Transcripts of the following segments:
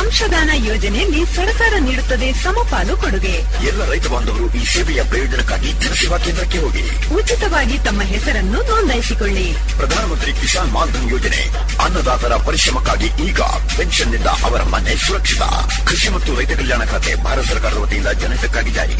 ಅಂಶದಾನ ಯೋಜನೆಯಲ್ಲಿ ಸರ್ಕಾರ ನೀಡುತ್ತದೆ ಸಮಪಾಲು ಕೊಡುಗೆ ಎಲ್ಲ ರೈತ ಬಾಂಧವರು ಈ ಸೇವೆಯ ಪ್ರಯೋಜನಕ್ಕಾಗಿ ಜನಸೇವಾ ಕೇಂದ್ರಕ್ಕೆ ಹೋಗಿ ಉಚಿತವಾಗಿ ತಮ್ಮ ಹೆಸರನ್ನು ನೋಂದಾಯಿಸಿಕೊಳ್ಳಿ ಪ್ರಧಾನಮಂತ್ರಿ ಕಿಸಾನ್ ಮಾನ್ಧನ್ ಯೋಜನೆ ಅನ್ನದಾತರ ಪರಿಶ್ರಮಕ್ಕಾಗಿ ಈಗ ಪೆನ್ಷನ್ನಿಂದ ಅವರ ಮನೆ ಸುರಕ್ಷಿತ ಕೃಷಿ ಮತ್ತು ರೈತ ಕಲ್ಯಾಣ ಖಾತೆ ಭಾರತ ಸರ್ಕಾರದ ವತಿಯಿಂದ ಜನಹಿತಕ್ಕಾಗಿ ಜಾರಿ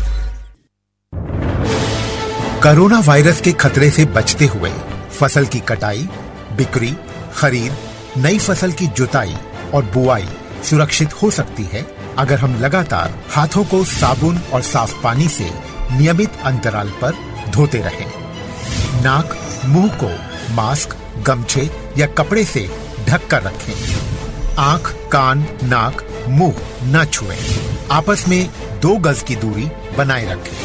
कोरोना वायरस के खतरे से बचते हुए फसल की कटाई बिक्री खरीद नई फसल की जुताई और बुआई सुरक्षित हो सकती है अगर हम लगातार हाथों को साबुन और साफ पानी से नियमित अंतराल पर धोते रहें। नाक मुंह को मास्क गमछे या कपड़े से ढक कर रखें आंख कान नाक मुंह न छुएं। आपस में दो गज की दूरी बनाए रखें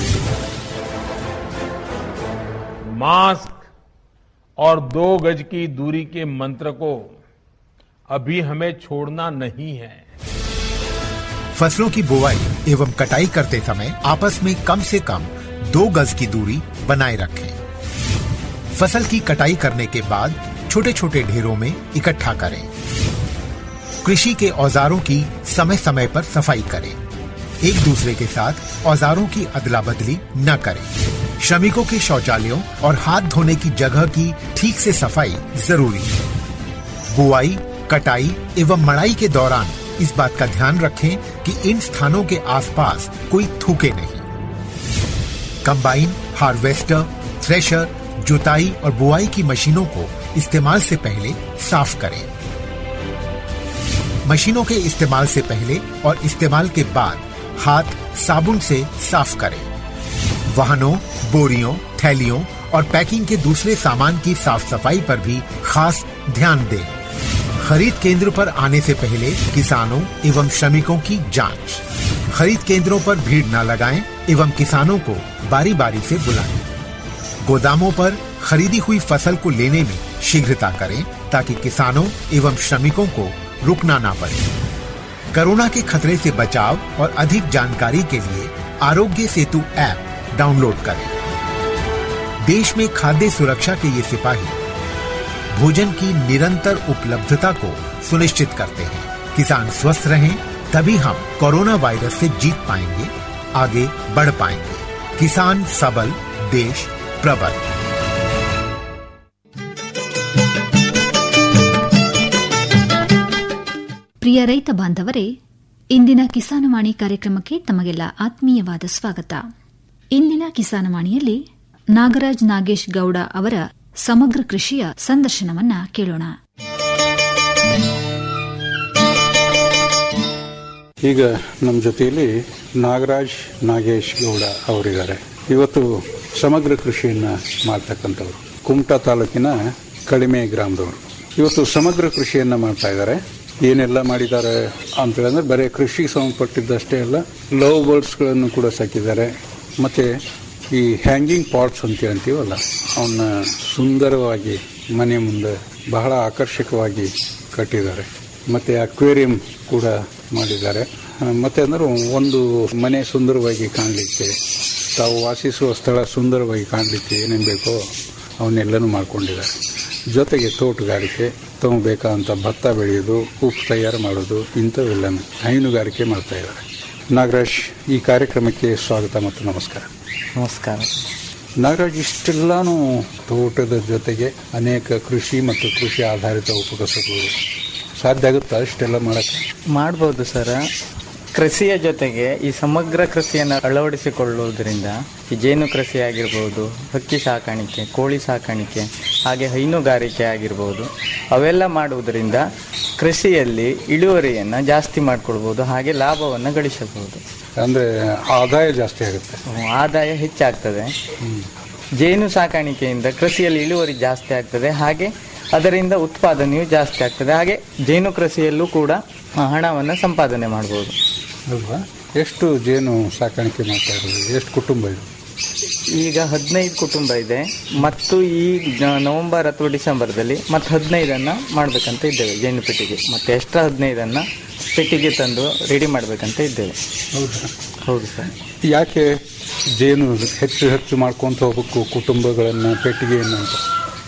मास्क और दो गज की दूरी के मंत्र को अभी हमें छोड़ना नहीं है फसलों की बुवाई एवं कटाई करते समय आपस में कम से कम दो गज की दूरी बनाए रखें फसल की कटाई करने के बाद छोटे छोटे ढेरों में इकट्ठा करें कृषि के औजारों की समय समय पर सफाई करें एक दूसरे के साथ औजारों की अदला बदली न करें श्रमिकों के शौचालयों और हाथ धोने की जगह की ठीक से सफाई जरूरी है बुआई कटाई एवं मड़ाई के दौरान इस बात का ध्यान रखें कि इन स्थानों के आसपास कोई थूके नहीं कंबाइन हार्वेस्टर थ्रेशर जुताई और बुआई की मशीनों को इस्तेमाल से पहले साफ करें मशीनों के इस्तेमाल से पहले और इस्तेमाल के बाद हाथ साबुन से साफ करें वाहनों बोरियों थैलियों और पैकिंग के दूसरे सामान की साफ सफाई पर भी खास ध्यान दें खरीद केंद्र पर आने से पहले किसानों एवं श्रमिकों की जांच खरीद केंद्रों पर भीड़ न लगाएं एवं किसानों को बारी बारी से बुलाएं गोदामों पर खरीदी हुई फसल को लेने में शीघ्रता करें ताकि किसानों एवं श्रमिकों को रुकना ना पड़े कोरोना के खतरे से बचाव और अधिक जानकारी के लिए आरोग्य सेतु ऐप डाउनलोड करें देश में खाद्य सुरक्षा के ये सिपाही भोजन की निरंतर उपलब्धता को सुनिश्चित करते हैं किसान स्वस्थ रहें तभी हम कोरोना वायरस से जीत पाएंगे आगे बढ़ पाएंगे किसान सबल देश प्रबल ಪ್ರಿಯ ರೈತ ಬಾಂಧವರೇ ಇಂದಿನ ಕಿಸಾನವಾಣಿ ಕಾರ್ಯಕ್ರಮಕ್ಕೆ ತಮಗೆಲ್ಲ ಆತ್ಮೀಯವಾದ ಸ್ವಾಗತ ಇಂದಿನ ಕಿಸಾನವಾಣಿಯಲ್ಲಿ ನಾಗರಾಜ್ ನಾಗೇಶ್ ಗೌಡ ಅವರ ಸಮಗ್ರ ಕೃಷಿಯ ಸಂದರ್ಶನವನ್ನ ಕೇಳೋಣ ಈಗ ನಮ್ಮ ಜೊತೆಯಲ್ಲಿ ನಾಗರಾಜ್ ನಾಗೇಶ್ ಗೌಡ ಅವರಿದ್ದಾರೆ ಇವತ್ತು ಸಮಗ್ರ ಕೃಷಿಯನ್ನ ಮಾಡ್ತಕ್ಕಂಥವ್ರು ಕುಮಟಾ ತಾಲೂಕಿನ ಕಡಿಮೆ ಗ್ರಾಮದವರು ಇವತ್ತು ಸಮಗ್ರ ಕೃಷಿಯನ್ನ ಮಾಡ್ತಾ ಇದ್ದಾರೆ ಏನೆಲ್ಲ ಮಾಡಿದ್ದಾರೆ ಅಂತ ಹೇಳಿದ್ರೆ ಬರೀ ಕೃಷಿಗೆ ಸಂಬಂಧಪಟ್ಟಿದ್ದಷ್ಟೇ ಅಲ್ಲ ಲವ್ ಬರ್ಡ್ಸ್ಗಳನ್ನು ಕೂಡ ಸಾಕಿದ್ದಾರೆ ಮತ್ತೆ ಈ ಹ್ಯಾಂಗಿಂಗ್ ಪಾಟ್ಸ್ ಅಂತ ಅಂತೀವಲ್ಲ ಅವನ್ನ ಸುಂದರವಾಗಿ ಮನೆ ಮುಂದೆ ಬಹಳ ಆಕರ್ಷಕವಾಗಿ ಕಟ್ಟಿದ್ದಾರೆ ಮತ್ತೆ ಅಕ್ವೇರಿಯಂ ಕೂಡ ಮಾಡಿದ್ದಾರೆ ಆ, ಮತ್ತೆ ಅಂದ್ರೆ ಒಂದು ಮನೆ ಸುಂದರವಾಗಿ ಕಾಣಲಿಕ್ಕೆ ತಾವು ವಾಸಿಸುವ ಸ್ಥಳ ಸುಂದರವಾಗಿ ಕಾಣಲಿಕ್ಕೆ ಏನೇನು ಬೇಕೋ ಅವನ್ನೆಲ್ಲನೂ ಮಾಡ್ಕೊಂಡಿದ್ದಾರೆ ಜೊತೆಗೆ ತೋಟಗಾರಿಕೆ ತಮಗೆ ಬೇಕಾದಂಥ ಭತ್ತ ಬೆಳೆಯೋದು ಉಪ್ಪು ತಯಾರು ಮಾಡೋದು ಇಂಥವೆಲ್ಲನೂ ಹೈನುಗಾರಿಕೆ ಮಾಡ್ತಾ ಇದ್ದಾರೆ ನಾಗರಾಜ್ ಈ ಕಾರ್ಯಕ್ರಮಕ್ಕೆ ಸ್ವಾಗತ ಮತ್ತು ನಮಸ್ಕಾರ ನಮಸ್ಕಾರ ನಾಗರಾಜ್ ಇಷ್ಟೆಲ್ಲಾನು ತೋಟದ ಜೊತೆಗೆ ಅನೇಕ ಕೃಷಿ ಮತ್ತು ಕೃಷಿ ಆಧಾರಿತ ಉಪಕಸಬುಗಳು ಸಾಧ್ಯ ಆಗುತ್ತಾ ಇಷ್ಟೆಲ್ಲ ಮಾಡಕ್ಕೆ ಮಾಡ್ಬೋದು ಸರ್ ಕೃಷಿಯ ಜೊತೆಗೆ ಈ ಸಮಗ್ರ ಕೃಷಿಯನ್ನು ಅಳವಡಿಸಿಕೊಳ್ಳುವುದರಿಂದ ಈ ಜೇನು ಕೃಷಿ ಆಗಿರ್ಬೋದು ಹಕ್ಕಿ ಸಾಕಾಣಿಕೆ ಕೋಳಿ ಸಾಕಾಣಿಕೆ ಹಾಗೆ ಹೈನುಗಾರಿಕೆ ಆಗಿರ್ಬೋದು ಅವೆಲ್ಲ ಮಾಡುವುದರಿಂದ ಕೃಷಿಯಲ್ಲಿ ಇಳುವರಿಯನ್ನು ಜಾಸ್ತಿ ಮಾಡ್ಕೊಳ್ಬೋದು ಹಾಗೆ ಲಾಭವನ್ನು ಗಳಿಸಬಹುದು ಅಂದ್ರೆ ಆದಾಯ ಜಾಸ್ತಿ ಆಗುತ್ತೆ ಆದಾಯ ಹೆಚ್ಚಾಗ್ತದೆ ಜೇನು ಸಾಕಾಣಿಕೆಯಿಂದ ಕೃಷಿಯಲ್ಲಿ ಇಳುವರಿ ಜಾಸ್ತಿ ಆಗ್ತದೆ ಹಾಗೆ ಅದರಿಂದ ಉತ್ಪಾದನೆಯು ಜಾಸ್ತಿ ಆಗ್ತದೆ ಹಾಗೆ ಜೇನು ಕೃಷಿಯಲ್ಲೂ ಕೂಡ ಆ, ಹಣವನ್ನು ಸಂಪಾದನೆ ಮಾಡ್ಬೋದು ಅಲ್ವಾ ಎಷ್ಟು ಜೇನು ಸಾಕಾಣಿಕೆ ಮಾಡ್ತಾ ಇರೋದು ಎಷ್ಟು ಕುಟುಂಬ ಇದು ಈಗ ಹದಿನೈದು ಕುಟುಂಬ ಇದೆ ಮತ್ತು ಈ ನ- ನವೆಂಬರ್ ಅಥವಾ ಡಿಸೆಂಬರ್ದಲ್ಲಿ ಮತ್ತೆ ಹದಿನೈದನ್ನು ಮಾಡಬೇಕಂತ ಇದ್ದೇವೆ ಜೇನು ಪೆಟ್ಟಿಗೆ ಮತ್ತೆ ಎಕ್ಸ್ಟ್ರಾ ಹದಿನೈದನ್ನು ಪೆಟ್ಟಿಗೆ ತಂದು ರೆಡಿ ಮಾಡಬೇಕಂತ ಇದ್ದೇವೆ ಹೌದಾ ಹೌದು ಸರ್ ಯಾಕೆ ಜೇನು ಹೆಚ್ಚು ಹೆಚ್ಚು ಮಾಡ್ಕೊಂತ ಹೋಗ್ಬೇಕು ಕುಟುಂಬಗಳನ್ನು ಪೆಟ್ಟಿಗೆಯನ್ನು ಅಂತ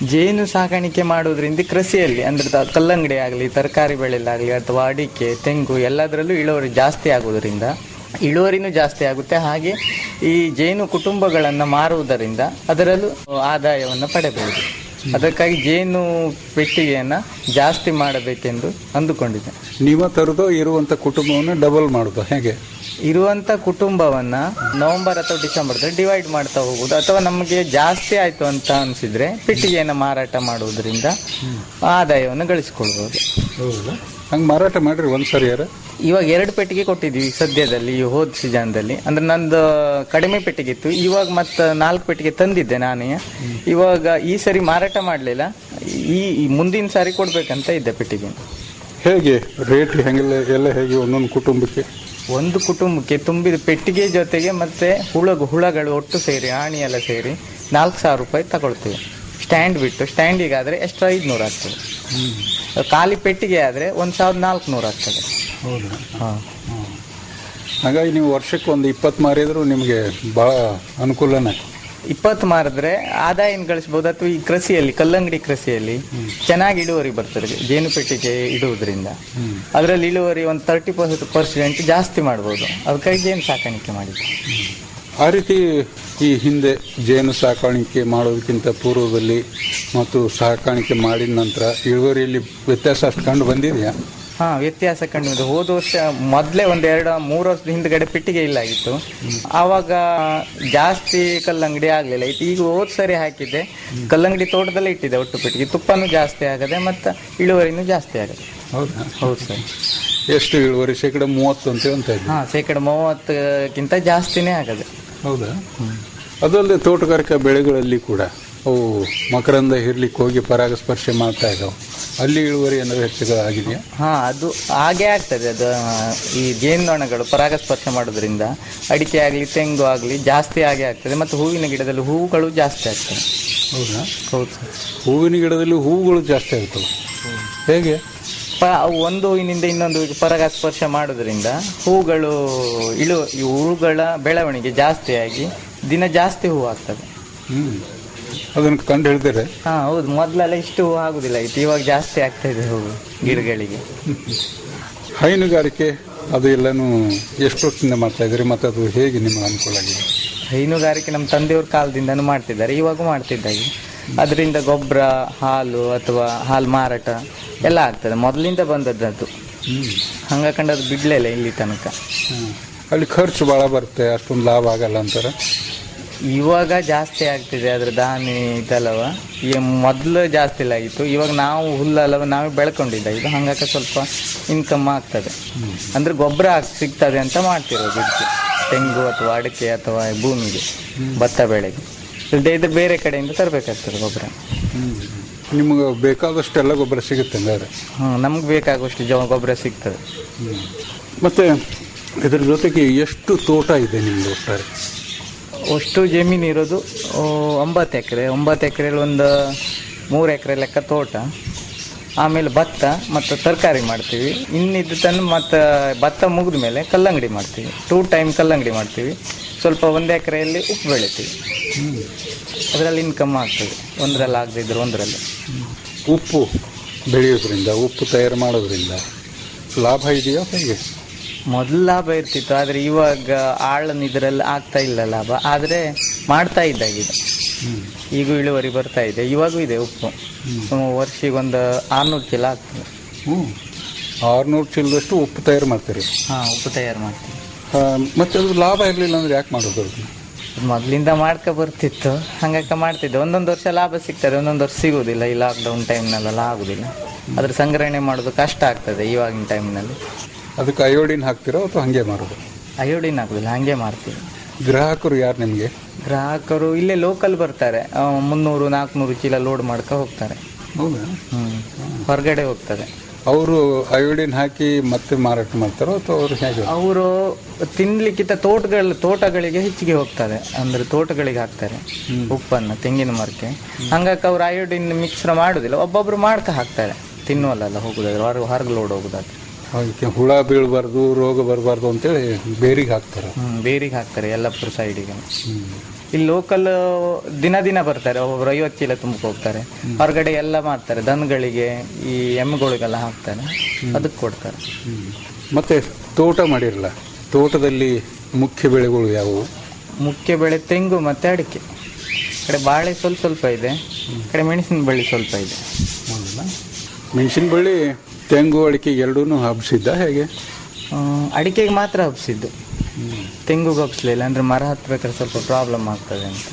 ಜೇನು ಸಾಕಾಣಿಕೆ ಮಾಡೋದ್ರಿಂದ ಕೃಷಿಯಲ್ಲಿ ಅಂದ್ರೆ ತ- ಕಲ್ಲಂಗಡಿ ಆಗಲಿ ತರಕಾರಿ ಬೆಳೆಯಲ್ಲಾಗಲಿ ಅಥವಾ ಅಡಿಕೆ ತೆಂಗು ಎಲ್ಲದರಲ್ಲೂ ಇಳುವರಿ ಜಾಸ್ತಿ ಆಗುವುದರಿಂದ ಇಳುವರಿನೂ ಜಾಸ್ತಿ ಆಗುತ್ತೆ ಹಾಗೆ ಈ ಜೇನು ಕುಟುಂಬಗಳನ್ನು ಮಾರುವುದರಿಂದ ಅದರಲ್ಲೂ ಆದಾಯವನ್ನು ಪಡೆಯಬಹುದು ಅದಕ್ಕಾಗಿ ಜೇನು ಪೆಟ್ಟಿಗೆಯನ್ನು ಜಾಸ್ತಿ ಮಾಡಬೇಕೆಂದು ಅಂದುಕೊಂಡಿದ್ದೆ ನೀವ ತರದೋ ಇರುವಂತ ಕುಟುಂಬವನ್ನು ಡಬಲ್ ಮಾಡೋದು ಹೇಗೆ ಇರುವಂತ ಕುಟುಂಬವನ್ನ ನವೆಂಬರ್ ಅಥವಾ ಡಿಸೆಂಬರ್ ಡಿವೈಡ್ ಮಾಡ್ತಾ ಹೋಗುದು ಅಥವಾ ನಮಗೆ ಜಾಸ್ತಿ ಆಯ್ತು ಅಂತ ಅನಿಸಿದ್ರೆ ಪೆಟ್ಟಿಗೆಯನ್ನು ಮಾರಾಟ ಮಾಡುವುದರಿಂದ ಆದಾಯವನ್ನು ಗಳಿಸಿಕೊಳ್ಬಹುದು ಹಂಗೆ ಮಾರಾಟ ಮಾಡ್ರಿ ಒಂದ್ಸರಿ ಯಾರ ಇವಾಗ ಎರಡು ಪೆಟ್ಟಿಗೆ ಕೊಟ್ಟಿದ್ವಿ ಸದ್ಯದಲ್ಲಿ ಈ ಹೋದ ಸೀಸನ್ದಲ್ಲಿ ಅಂದ್ರೆ ನಂದು ಕಡಿಮೆ ಪೆಟ್ಟಿಗೆ ಇತ್ತು ಇವಾಗ ಮತ್ತೆ ನಾಲ್ಕು ಪೆಟ್ಟಿಗೆ ತಂದಿದ್ದೆ ನಾನೇ ಇವಾಗ ಈ ಸರಿ ಮಾರಾಟ ಮಾಡಲಿಲ್ಲ ಈ ಈ ಮುಂದಿನ ಸಾರಿ ಕೊಡ್ಬೇಕಂತ ಇದ್ದೆ ಪೆಟ್ಟಿಗೆ ಹೇಗೆ ರೇಟ್ ಹೆಂಗೆಲ್ಲ ಎಲ್ಲ ಹೇಗೆ ಒಂದೊಂದು ಕುಟುಂಬಕ್ಕೆ ಒಂದು ಕುಟುಂಬಕ್ಕೆ ತುಂಬಿದ ಪೆಟ್ಟಿಗೆ ಜೊತೆಗೆ ಮತ್ತೆ ಹುಳಗು ಹುಳಗಳು ಒಟ್ಟು ಸೇರಿ ಆಣಿ ಎಲ್ಲ ಸೇರಿ ನಾಲ್ಕು ಸಾವಿರ ರೂಪಾಯಿ ತಗೊಳ್ತೀವಿ ಸ್ಟ್ಯಾಂಡ್ ಬಿಟ್ಟು ಸ್ಟ್ಯಾಂಡಿಗಾದ್ರೆ ಎಕ್ಸ್ಟ್ರಾ ಐದುನೂರು ಆಗ್ತದೆ ಖಾಲಿ ಪೆಟ್ಟಿಗೆ ಆದರೆ ಒಂದು ಸಾವಿರದ ನಾಲ್ಕುನೂರು ಆಗ್ತದೆ ಹೌದಾ ಹಾಂ ಹಾಗಾಗಿ ನೀವು ವರ್ಷಕ್ಕೆ ಒಂದು ಇಪ್ಪತ್ತು ಮಾರಿದ್ರು ನಿಮಗೆ ಭಾಳ ಅನುಕೂಲನೇ ಇಪ್ಪತ್ತು ಮಾರಿದ್ರೆ ಆದಾಯ ಗಳಿಸಬಹುದು ಅಥವಾ ಈ ಕೃಷಿಯಲ್ಲಿ ಕಲ್ಲಂಗಡಿ ಕೃಷಿಯಲ್ಲಿ ಚೆನ್ನಾಗಿ ಇಳುವರಿ ಬರ್ತದೆ ಜೇನು ಪೆಟ್ಟಿಗೆ ಇಡುವುದರಿಂದ ಅದರಲ್ಲಿ ಇಳುವರಿ ಒಂದು ತರ್ಟಿ ಪರ್ಸೆಂಟ್ ಜಾಸ್ತಿ ಮಾಡ್ಬೋದು ಅದಕ್ಕಾಗಿ ಜೇನು ಸಾಕಾಣಿಕೆ ಮಾಡಿದ್ದೆ ಆ ರೀತಿ ಈ ಹಿಂದೆ ಜೇನು ಸಾಕಾಣಿಕೆ ಮಾಡೋದಕ್ಕಿಂತ ಪೂರ್ವದಲ್ಲಿ ಮತ್ತು ಸಾಕಾಣಿಕೆ ಮಾಡಿದ ನಂತರ ಇಳುವರಿಯಲ್ಲಿ ವ್ಯತ್ಯಾಸ ಅಷ್ಟು ಕಂಡು ಬಂದಿದೆಯಾ ಹಾ ವ್ಯತ್ಯಾಸ ಕಂಡು ಹೋದ ವರ್ಷ ಮೊದಲೇ ಒಂದ್ ಎರಡು ಮೂರು ವರ್ಷದ ಹಿಂದ್ಗಡೆ ಪೆಟ್ಟಿಗೆ ಇಲ್ಲ ಆಗಿತ್ತು ಆವಾಗ ಜಾಸ್ತಿ ಕಲ್ಲಂಗಡಿ ಆಗ್ಲಿಲ್ಲ ಇತ್ತು ಈಗ ಹೋದ್ ಸರಿ ಹಾಕಿದ್ದೆ ಕಲ್ಲಂಗಡಿ ತೋಟದಲ್ಲೇ ಇಟ್ಟಿದೆ ಒಟ್ಟು ಪೆಟ್ಟಿಗೆ ತುಪ್ಪನೂ ಜಾಸ್ತಿ ಆಗದೆ ಮತ್ತು ಇಳುವರಿನೂ ಜಾಸ್ತಿ ಆಗದೆ ಹೌದಾ ಹೌದು ಸರ್ ಎಷ್ಟು ಇಳುವರಿ ಶೇಕಡ ಮೂವತ್ತು ಅಂತ ಅಂತ ಇದ್ದೀವಿ ಹಾ ಶೇಕಡ ಮೂವತ್ತಕ್ಕಿಂತ ಜಾಸ್ತಿನೇ ಆಗದೆ ಹೌದಾ ಅದಲ್ಲದೆ ತೋಟಗಾರಿಕಾ ಬೆಳೆಗಳಲ್ಲಿ ಕೂಡ ಅವು ಮಕರಂದ ಹಿರ್ಲಿಕ್ಕೆ ಹೋಗಿ ಪರಾಗಸ್ಪರ್ಶ ಮಾಡ್ತಾ ಇದ್ದಾವೆ ಅಲ್ಲಿ ಇಳುವರಿ ಏನಾದ್ರು ಹೆಚ್ಚು ಆಗಿದೆಯಾ ಹಾ ಅದು ಹಾಗೆ ಆಗ್ತದೆ ಅದು ಈ ಜೇನುನೊಣಗಳು ಪರಾಗಸ್ಪರ್ಶ ಮಾಡೋದ್ರಿಂದ ಅಡಿಕೆ ಆಗಲಿ ತೆಂಗು ಆಗಲಿ ಜಾಸ್ತಿ ಹಾಗೆ ಆಗ್ತದೆ ಮತ್ತು ಹೂವಿನ ಗಿಡದಲ್ಲಿ ಹೂವುಗಳು ಜಾಸ್ತಿ ಆಗ್ತದೆ ಹೌದಾ ಹೌದು ಸರ್ ಹೂವಿನ ಗಿಡದಲ್ಲಿ ಹೂವುಗಳು ಜಾಸ್ತಿ ಆಗ್ತವೆ ಹೇಗೆ ಪ- ಅವು ಒಂದು ಹೂವಿನಿಂದ ಇನ್ನೊಂದು ಹೂವಿಗೆ ಪರಾಗಸ್ಪರ್ಶ ಮಾಡೋದ್ರಿಂದ ಹೂಗಳು ಇಳು ಈ ಹೂಗಳ ಬೆಳವಣಿಗೆ ಜಾಸ್ತಿಯಾಗಿ ದಿನ ಜಾಸ್ತಿ ಹೂ ಆಗ್ತದೆ ಹ್ಮ್ ಅದನ್ನು ಕಂಡು ಹೇಳ್ತಾರೆ ಹಾ ಹೌದು ಮೊದಲೆಲ್ಲ ಇಷ್ಟು ಹೂ ಆಗುದಿಲ್ಲ ಇತ್ತು ಇವಾಗ ಜಾಸ್ತಿ ಆಗ್ತಾ ಇದೆ ಹೂವು ಗಿಡಗಳಿಗೆ ಹೈನುಗಾರಿಕೆ ಅದು ಎಲ್ಲನೂ ಎಷ್ಟು ವರ್ಷದಿಂದ ಮಾಡ್ತಾ ಇದ್ದೀರಿ ಮತ್ತು ಅದು ಹೇಗೆ ನಿಮಗೆ ಅನುಕೂಲ ಆಗಿದೆ ಹೈನುಗಾರಿಕೆ ನಮ್ಮ ತಂದೆಯವ್ರ ಕಾಲದಿಂದನೂ ಮಾಡ್ತಿದ್ದಾರೆ ಇವಾಗೂ ಮಾಡ್ತಿದ್ದಾಗೆ ಅದರಿಂದ ಗೊಬ್ಬರ ಹಾಲು ಅಥವಾ ಹಾಲು ಮಾರಾಟ ಎಲ್ಲ ಆಗ್ತದೆ ಮೊದಲಿಂದ ಬಂದದ್ದು ಅದು ಹಂಗಕಂಡು ಅದು ಬಿಡ್ಲಿಲ್ಲ ಇಲ್ಲಿ ತನಕ ಅಲ್ಲಿ ಖರ್ಚು ಭಾಳ ಬರುತ್ತೆ ಅಷ್ಟೊಂದು ಲಾಭ ಆಗಲ್ಲ ಅಂತಾರೆ ಇವಾಗ ಜಾಸ್ತಿ ಆಗ್ತಿದೆ ಅದ್ರ ದಾನಿ ಇದೆಲ್ಲವ ಈ ಮೊದಲು ಜಾಸ್ತಿ ಇಲ್ಲ ಆಗಿತ್ತು ಇವಾಗ ನಾವು ಹುಲ್ಲಲ್ಲವ ನಾವೇ ಬೆಳ್ಕೊಂಡಿದ್ದ ಇದು ಹಂಗಾಕ ಸ್ವಲ್ಪ ಇನ್ಕಮ್ ಆಗ್ತದೆ ಅಂದ್ರೆ ಗೊಬ್ಬರ ಸಿಗ್ತದೆ ಅಂತ ಮಾಡ್ತಿರೋದು ಇದಕ್ಕೆ ತೆಂಗು ಅಥವಾ ಅಡಿಕೆ ಅಥವಾ ಭೂಮಿಗೆ ಭತ್ತ ಬೆಳೆಗೆ ಇಲ್ಲದೆ ಇದ್ರೆ ಬೇರೆ ಕಡೆಯಿಂದ ತರಬೇಕಾಗ್ತದೆ ಗೊಬ್ಬರ ನಿಮಗೆ ಬೇಕಾದಷ್ಟೆಲ್ಲ ಗೊಬ್ಬರ ಸಿಗುತ್ತೆ ಹಂಗಾದ್ರೆ ಹ್ಮ್ ನಮ್ಗೆ ಬೇಕಾಗುವಷ್ಟು ಜವ ಗೊಬ್ಬರ ಸಿಗ್ತದೆ ಮತ್ತು ಇದರ ಜೊತೆಗೆ ಎಷ್ಟು ತೋಟ ಇದೆ ನಿಮ್ಮದು ಒಟ್ಟಾರೆ ಅಷ್ಟು ಜಮೀನು ಇರೋದು ಆ, ಒಂಬತ್ತು ಎಕರೆ ಒಂಬತ್ತು ಎಕರೆಯಲ್ಲಿ ಒಂದು ಮೂರು ಎಕರೆ ಲೆಕ್ಕ ತೋಟ ಆಮೇಲೆ ಭತ್ತ ಮತ್ತು ತರಕಾರಿ ಮಾಡ್ತೀವಿ ಇನ್ನಿದ್ದು ತಂದು ಮತ್ತು ಭತ್ತ ಮುಗಿದ ಮೇಲೆ ಕಲ್ಲಂಗಡಿ ಮಾಡ್ತೀವಿ ಟೂ ಟೈಮ್ ಕಲ್ಲಂಗಡಿ ಮಾಡ್ತೀವಿ ಸ್ವಲ್ಪ ಒಂದು ಎಕರೆಯಲ್ಲಿ ಉಪ್ಪು ಬೆಳಿತೀವಿ ಅದರಲ್ಲಿ ಇನ್ಕಮ್ ಆಗ್ತದೆ ಒಂದರಲ್ಲಿ ಆಗದಿದ್ರು ಒಂದರಲ್ಲಿ ಉಪ್ಪು ಬೆಳೆಯೋದ್ರಿಂದ ಉಪ್ಪು ತಯಾರು ಮಾಡೋದ್ರಿಂದ ಲಾಭ ಇದೆಯಾ ಹೇಗೆ ಮೊದಲು ಲಾಭ ಇರ್ತಿತ್ತು ಆದರೆ ಇವಾಗ ಆಳನ್ ಇದರಲ್ಲಿ ಆಗ್ತಾ ಇಲ್ಲ ಲಾಭ ಆದರೆ ಮಾಡ್ತಾ ಇದ್ದಾಗಿದೆ ಈಗ ಇಳುವರಿ ಬರ್ತಾ ಇದೆ ಇವಾಗೂ ಇದೆ ಉಪ್ಪು ವರ್ಷಿಗೆ ಒಂದು ಆರ್ನೂರು ಚೀಲ ಆಗ್ತದೆ ಹ್ಞೂ ಆರುನೂರು ಚೀಲದಷ್ಟು ಉಪ್ಪು ತಯಾರು ಮಾಡ್ತೀರಿ ಹಾಂ ಉಪ್ಪು ತಯಾರು ಮಾಡ್ತೀವಿ ಆ, ಮತ್ತೆ ಅದು ಲಾಭ ಇರಲಿಲ್ಲ ಅಂದ್ರೆ ಯಾಕೆ ಮಾಡೋದು ಅದನ್ನ? ಮೊದಲಿಂದ ಮಾಡ್ಕೊ ಬರ್ತಿತ್ತು ಹಂಗಕ್ಕ ಮಾಡ್ತಿದ್ದೆ ಒಂದೊಂದು ವರ್ಷ ಲಾಭ ಸಿಗ್ತದೆ ಒಂದೊಂದು ವರ್ಷ ಸಿಗುವುದಿಲ್ಲ ಈ ಲಾಕ್ಡೌನ್ ಟೈಮ್ನಲ್ಲೆಲ್ಲ ಆಗುದಿಲ್ಲ ಅದ್ರ ಸಂಗ್ರಹಣೆ ಮಾಡೋದು ಕಷ್ಟ ಆಗ್ತದೆ ಇವಾಗಿನ ಟೈಮ್ನಲ್ಲಿ ಅದಕ್ಕೆ ಅಯೋಡಿನ್ ಹಾಕ್ತಿರೋ ಅಥವಾ ಹಾಗೆ ಮಾಡೋದು ಅಯೋಡಿನ್ ಆಗುದಿಲ್ಲ ಹಂಗೆ ಮಾಡ್ತೀವಿ ಗ್ರಾಹಕರು ಯಾರು ನಿಮಗೆ ಗ್ರಾಹಕರು ಇಲ್ಲೇ ಲೋಕಲ್ ಬರ್ತಾರೆ ಆ, ಮುನ್ನೂರು ನಾಲ್ಕುನೂರು ಚೀಲ ಲೋಡ್ ಮಾಡ್ಕೊ ಹೋಗ್ತಾರೆ ಹೌದಾ ಹ್ಮ್ ಹೊರಗಡೆ ಹೋಗ್ತಾರೆ ಅವರು ಅಯೋಡಿನ್ ಹಾಕಿ ಮತ್ತೆ ಮಾರಾಟ ಮಾಡ್ತಾರೋ ಅಥವಾ ಅವರು ಹೇಗೆ ಅವರು ತಿನ್ಲಿಕ್ಕಿಂತ ತೋಟಗಳ ತೋಟಗಳಿಗೆ ಹೆಚ್ಚಿಗೆ ಹೋಗ್ತಾರೆ ಅಂದ್ರೆ ತೋಟಗಳಿಗೆ ಹಾಕ್ತಾರೆ ಉಪ್ಪನ್ನು ತೆಂಗಿನ ಮರಕ್ಕೆ ಹಂಗಾಗಿ ಅವ್ರು ಅಯೋಡಿನ್ ಮಿಕ್ಸ್ರ ಮಾಡುದಿಲ್ಲ ಒಬ್ಬೊಬ್ರು ಮಾಡ್ಕ ಹಾಕ್ತಾರೆ ತಿನ್ನುವಲ್ಲ ಹೋಗುದಾದ್ರೆ ಹೊರಗೆ ಹೊರಗೆ ಲೋಡ್ ಹೋಗುದಾದ್ರೆ ಅದಕ್ಕೆ ಹುಳ ಬೀಳಬಾರ್ದು ರೋಗ ಬರಬಾರ್ದು ಅಂತೇಳಿ ಬೇರಿಗೆ ಹಾಕ್ತಾರೆ ಹ್ಮ್ ಬೇರಿಗೆ ಹಾಕ್ತಾರೆ ಯಲ್ಲಪ್ಪರ ಸೈಡಿಗೆ ಇಲ್ಲಿ ಲೋಕಲ್ ದಿನ ದಿನ ಬರ್ತಾರೆ ಒಬ್ಬರು ಐವತ್ತು ಚೀಲ ತುಂಬಕ್ಕೆ ಹೋಗ್ತಾರೆ ಹೊರಗಡೆ ಎಲ್ಲ ಮಾಡ್ತಾರೆ ದನಗಳಿಗೆ ಈ ಎಮ್ಮೆಗಳಿಗೆಲ್ಲ ಹಾಕ್ತಾರೆ ಅದಕ್ಕೆ ಕೊಡ್ತಾರೆ ಮತ್ತೆ ತೋಟ ಮಾಡಿರಲ್ಲ ತೋಟದಲ್ಲಿ ಮುಖ್ಯ ಬೆಳೆಗಳು ಯಾವುವು ಮುಖ್ಯ ಬೆಳೆ ತೆಂಗು ಮತ್ತೆ ಅಡಿಕೆ ಈ ಕಡೆ ಬಾಳೆ ಸ್ವಲ್ಪ ಸ್ವಲ್ಪ ಇದೆ ಈ ಕಡೆ ಮೆಣಸಿನ ಬಳ್ಳಿ ಸ್ವಲ್ಪ ಇದೆ ಮೆಣಸಿನ ಬಳ್ಳಿ ತೆಂಗು ಅಡಿಕೆ ಎರಡೂ ಹಬ್ಸಿದ್ದ ಹೇಗೆ ಆ, ಅಡಿಕೆಗೆ ಮಾತ್ರ ಹಬ್ಸಿದ್ದು ತೆಂಗುಗೆ ಹಬ್ಸ್ಲಿಲ್ಲ ಅಂದ್ರೆ ಮರ ಹತ್ಬೇಕಾದ್ರೆ ಸ್ವಲ್ಪ ಪ್ರಾಬ್ಲಮ್ ಆಗ್ತದೆ ಅಂತ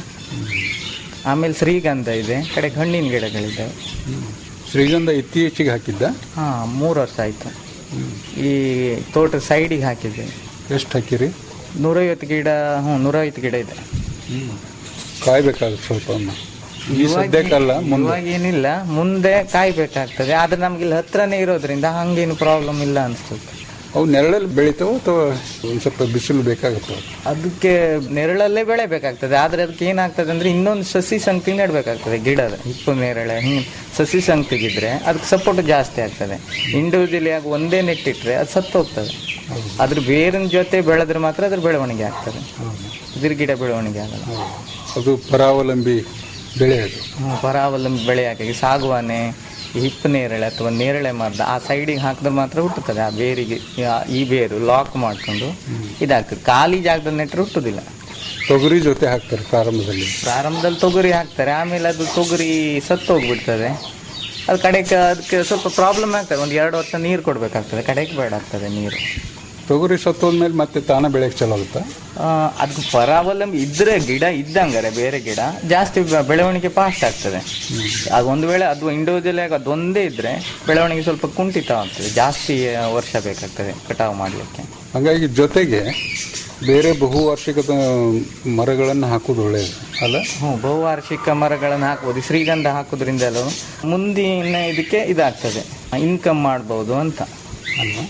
ಆಮೇಲೆ ಶ್ರೀಗಂಧ ಇದೆ ಈ ಕಡೆ ಹಣ್ಣಿನ ಗಿಡಗಳಿದ್ದಾವೆ ಶ್ರೀಗಂಧ ಇತ್ತೀಚೆಗೆ ಹಾಕಿದ್ದ ಹಾ ಮೂರು ವರ್ಷ ಆಯ್ತು ಈ ತೋಟ ಸೈಡಿಗೆ ಹಾಕಿದ್ದೆ ಎಷ್ಟು ಹಾಕಿರಿ ನೂರೈವತ್ತು ಗಿಡ ಹ್ಞೂ ನೂರೈವತ್ತು ಗಿಡ ಇದೆ ಕಾಯ್ಬೇಕಾಗುತ್ತೆ ಸ್ವಲ್ಪ ಅಮ್ಮ ಈ ಇವಾಗ- ಸದ್ಯಕ್ಕಲ್ಲ ಮುಂದೆ ಇವಾಗ ಏನಿಲ್ಲ ಮುಂದೆ ಕಾಯ್ಬೇಕಾಗ್ತದೆ ಆದ್ರೆ ನಮ್ಗೆ ಇಲ್ಲಿ ಹತ್ರನೇ ಇರೋದ್ರಿಂದ ಹಂಗೇನು ಪ್ರಾಬ್ಲಮ್ ಇಲ್ಲ ಅನ್ಸುತ್ತೆ ಅವು ನೆರಳಲ್ಲಿ ಬೆಳಿತಾವ ಅಥವಾ ಒಂದು ಸ್ವಲ್ಪ ಬಿಸಿಲು ಬೇಕಾಗುತ್ತೆ ಅದಕ್ಕೆ ನೆರಳಲ್ಲೇ ಬೆಳೆಬೇಕಾಗ್ತದೆ ಆದ್ರೆ ಅದಕ್ಕೆ ಏನಾಗ್ತದೆ ಅಂದ್ರೆ ಇನ್ನೊಂದು ಸಸಿ ಸಂಖ್ಯೆ ನೆಡ್ಬೇಕಾಗ್ತದೆ ಗಿಡದ ಹಿಪ್ಪು ನೇರಳೆ ಹಿಂಗೆ ಸಸಿ ಸಂಖ್ಯೆಗಿದ್ರೆ ಅದಕ್ಕೆ ಸಪೋರ್ಟ್ ಜಾಸ್ತಿ ಆಗ್ತದೆ ಇಂಡಿವಿಜುವಲಿ ಆಗಿ ಒಂದೇ ನೆಟ್ಟಿಟ್ರೆ ಅದು ಸತ್ತು ಹೋಗ್ತದೆ ಅದ್ರ ಬೇರಿನ ಜೊತೆ ಬೆಳೆದ್ರೆ ಮಾತ್ರ ಅದ್ರ ಬೆಳವಣಿಗೆ ಆಗ್ತದೆ ಇದ್ರ ಗಿಡ ಬೆಳವಣಿಗೆ ಆಗಲ್ಲ ಅದು ಪರಾವಲಂಬಿ ಬೆಳೆ ಅದು ಹ್ಮ್, ಪರಾವಲಂಬಿ ಬೆಳೆ ಹಾಕಿ ಸಾಗುವಾನೆ ಈ ಹಿಪ್ಪು ನೇರಳೆ ಅಥವಾ ನೇರಳೆ ಮರದ ಆ ಸೈಡಿಗೆ ಹಾಕಿದ್ರೆ ಮಾತ್ರ ಹುಟ್ಟುತ್ತದೆ ಆ ಬೇರಿಗೆ ಆ- ಈ ಬೇರು ಲಾಕ್ ಮಾಡ್ಕೊಂಡು ಇದಾಗ್ತದೆ ಖಾಲಿ ಜಾಗದಲ್ಲಿ ನೆಟ್ಟರೆ ಹುಟ್ಟುದಿಲ್ಲ ತೊಗರಿ ಜೊತೆ ಹಾಕ್ತಾರೆ ಪ್ರಾರಂಭದಲ್ಲಿ ಪ್ರಾರಂಭದಲ್ಲಿ ತೊಗರಿ ಹಾಕ್ತಾರೆ ಆಮೇಲೆ ಅದು ತೊಗರಿ ಸತ್ತು ಹೋಗ್ಬಿಡ್ತದೆ ಅದು ಕಡೆಗೆ ಅದಕ್ಕೆ ಸ್ವಲ್ಪ ಪ್ರಾಬ್ಲಮ್ ಆಗ್ತದೆ ಒಂದು ಎರಡು ವರ್ಷ ನೀರು ಕೊಡಬೇಕಾಗ್ತದೆ ಕಡೆಗೆ ಬೇಡ ಆಗ್ತದೆ ನೀರು ತೊಗರಿ ಸತ್ತೋದ್ಮೇಲೆ ಮತ್ತೆ ತಾನ ಬೆಳೆಯಕ್ಕೆ ಚಲೋ ಆಗುತ್ತಾ ಆ, ಅದಕ್ಕೆ ಪರಾವಲಂಬಿ ಇದ್ರೆ ಗಿಡ ಇದ್ದಂಗಾರೆ ಬೇರೆ ಗಿಡ ಜಾಸ್ತಿ ಬೆ- ಬೆಳವಣಿಗೆ ಫಾಸ್ಟ್ ಆಗ್ತದೆ ಅದು ಒಂದು ವೇಳೆ ಅದು ಇಂಡಿವಿಜುವಲ್ ಆಗಿ ಅದೊಂದೇ ಇದ್ರೆ ಬೆಳವಣಿಗೆ ಸ್ವಲ್ಪ ಕುಂಠಿತ ಆಗ್ತದೆ ಜಾಸ್ತಿ ಆ, ವರ್ಷ ಬೇಕಾಗ್ತದೆ ಕಟಾವು ಮಾಡಲಿಕ್ಕೆ ಹಾಗಾಗಿ ಜೊತೆಗೆ ಬೇರೆ ಬಹುವಾರ್ಷಿಕ ಮರಗಳನ್ನು ಹಾಕೋದು ಒಳ್ಳೆಯದು ಅಲ್ಲ ಹ್ಞೂ ಬಹುವಾರ್ಷಿಕ ಮರಗಳನ್ನು ಹಾಕ್ಬೋದು ಶ್ರೀಗಂಧ ಹಾಕೋದ್ರಿಂದಲೂ ಮುಂದಿನ ಇದಕ್ಕೆ ಇದಾಗ್ತದೆ ಇನ್ಕಮ್ ಮಾಡ್ಬೋದು ಅಂತ ಅಲ್ವಾ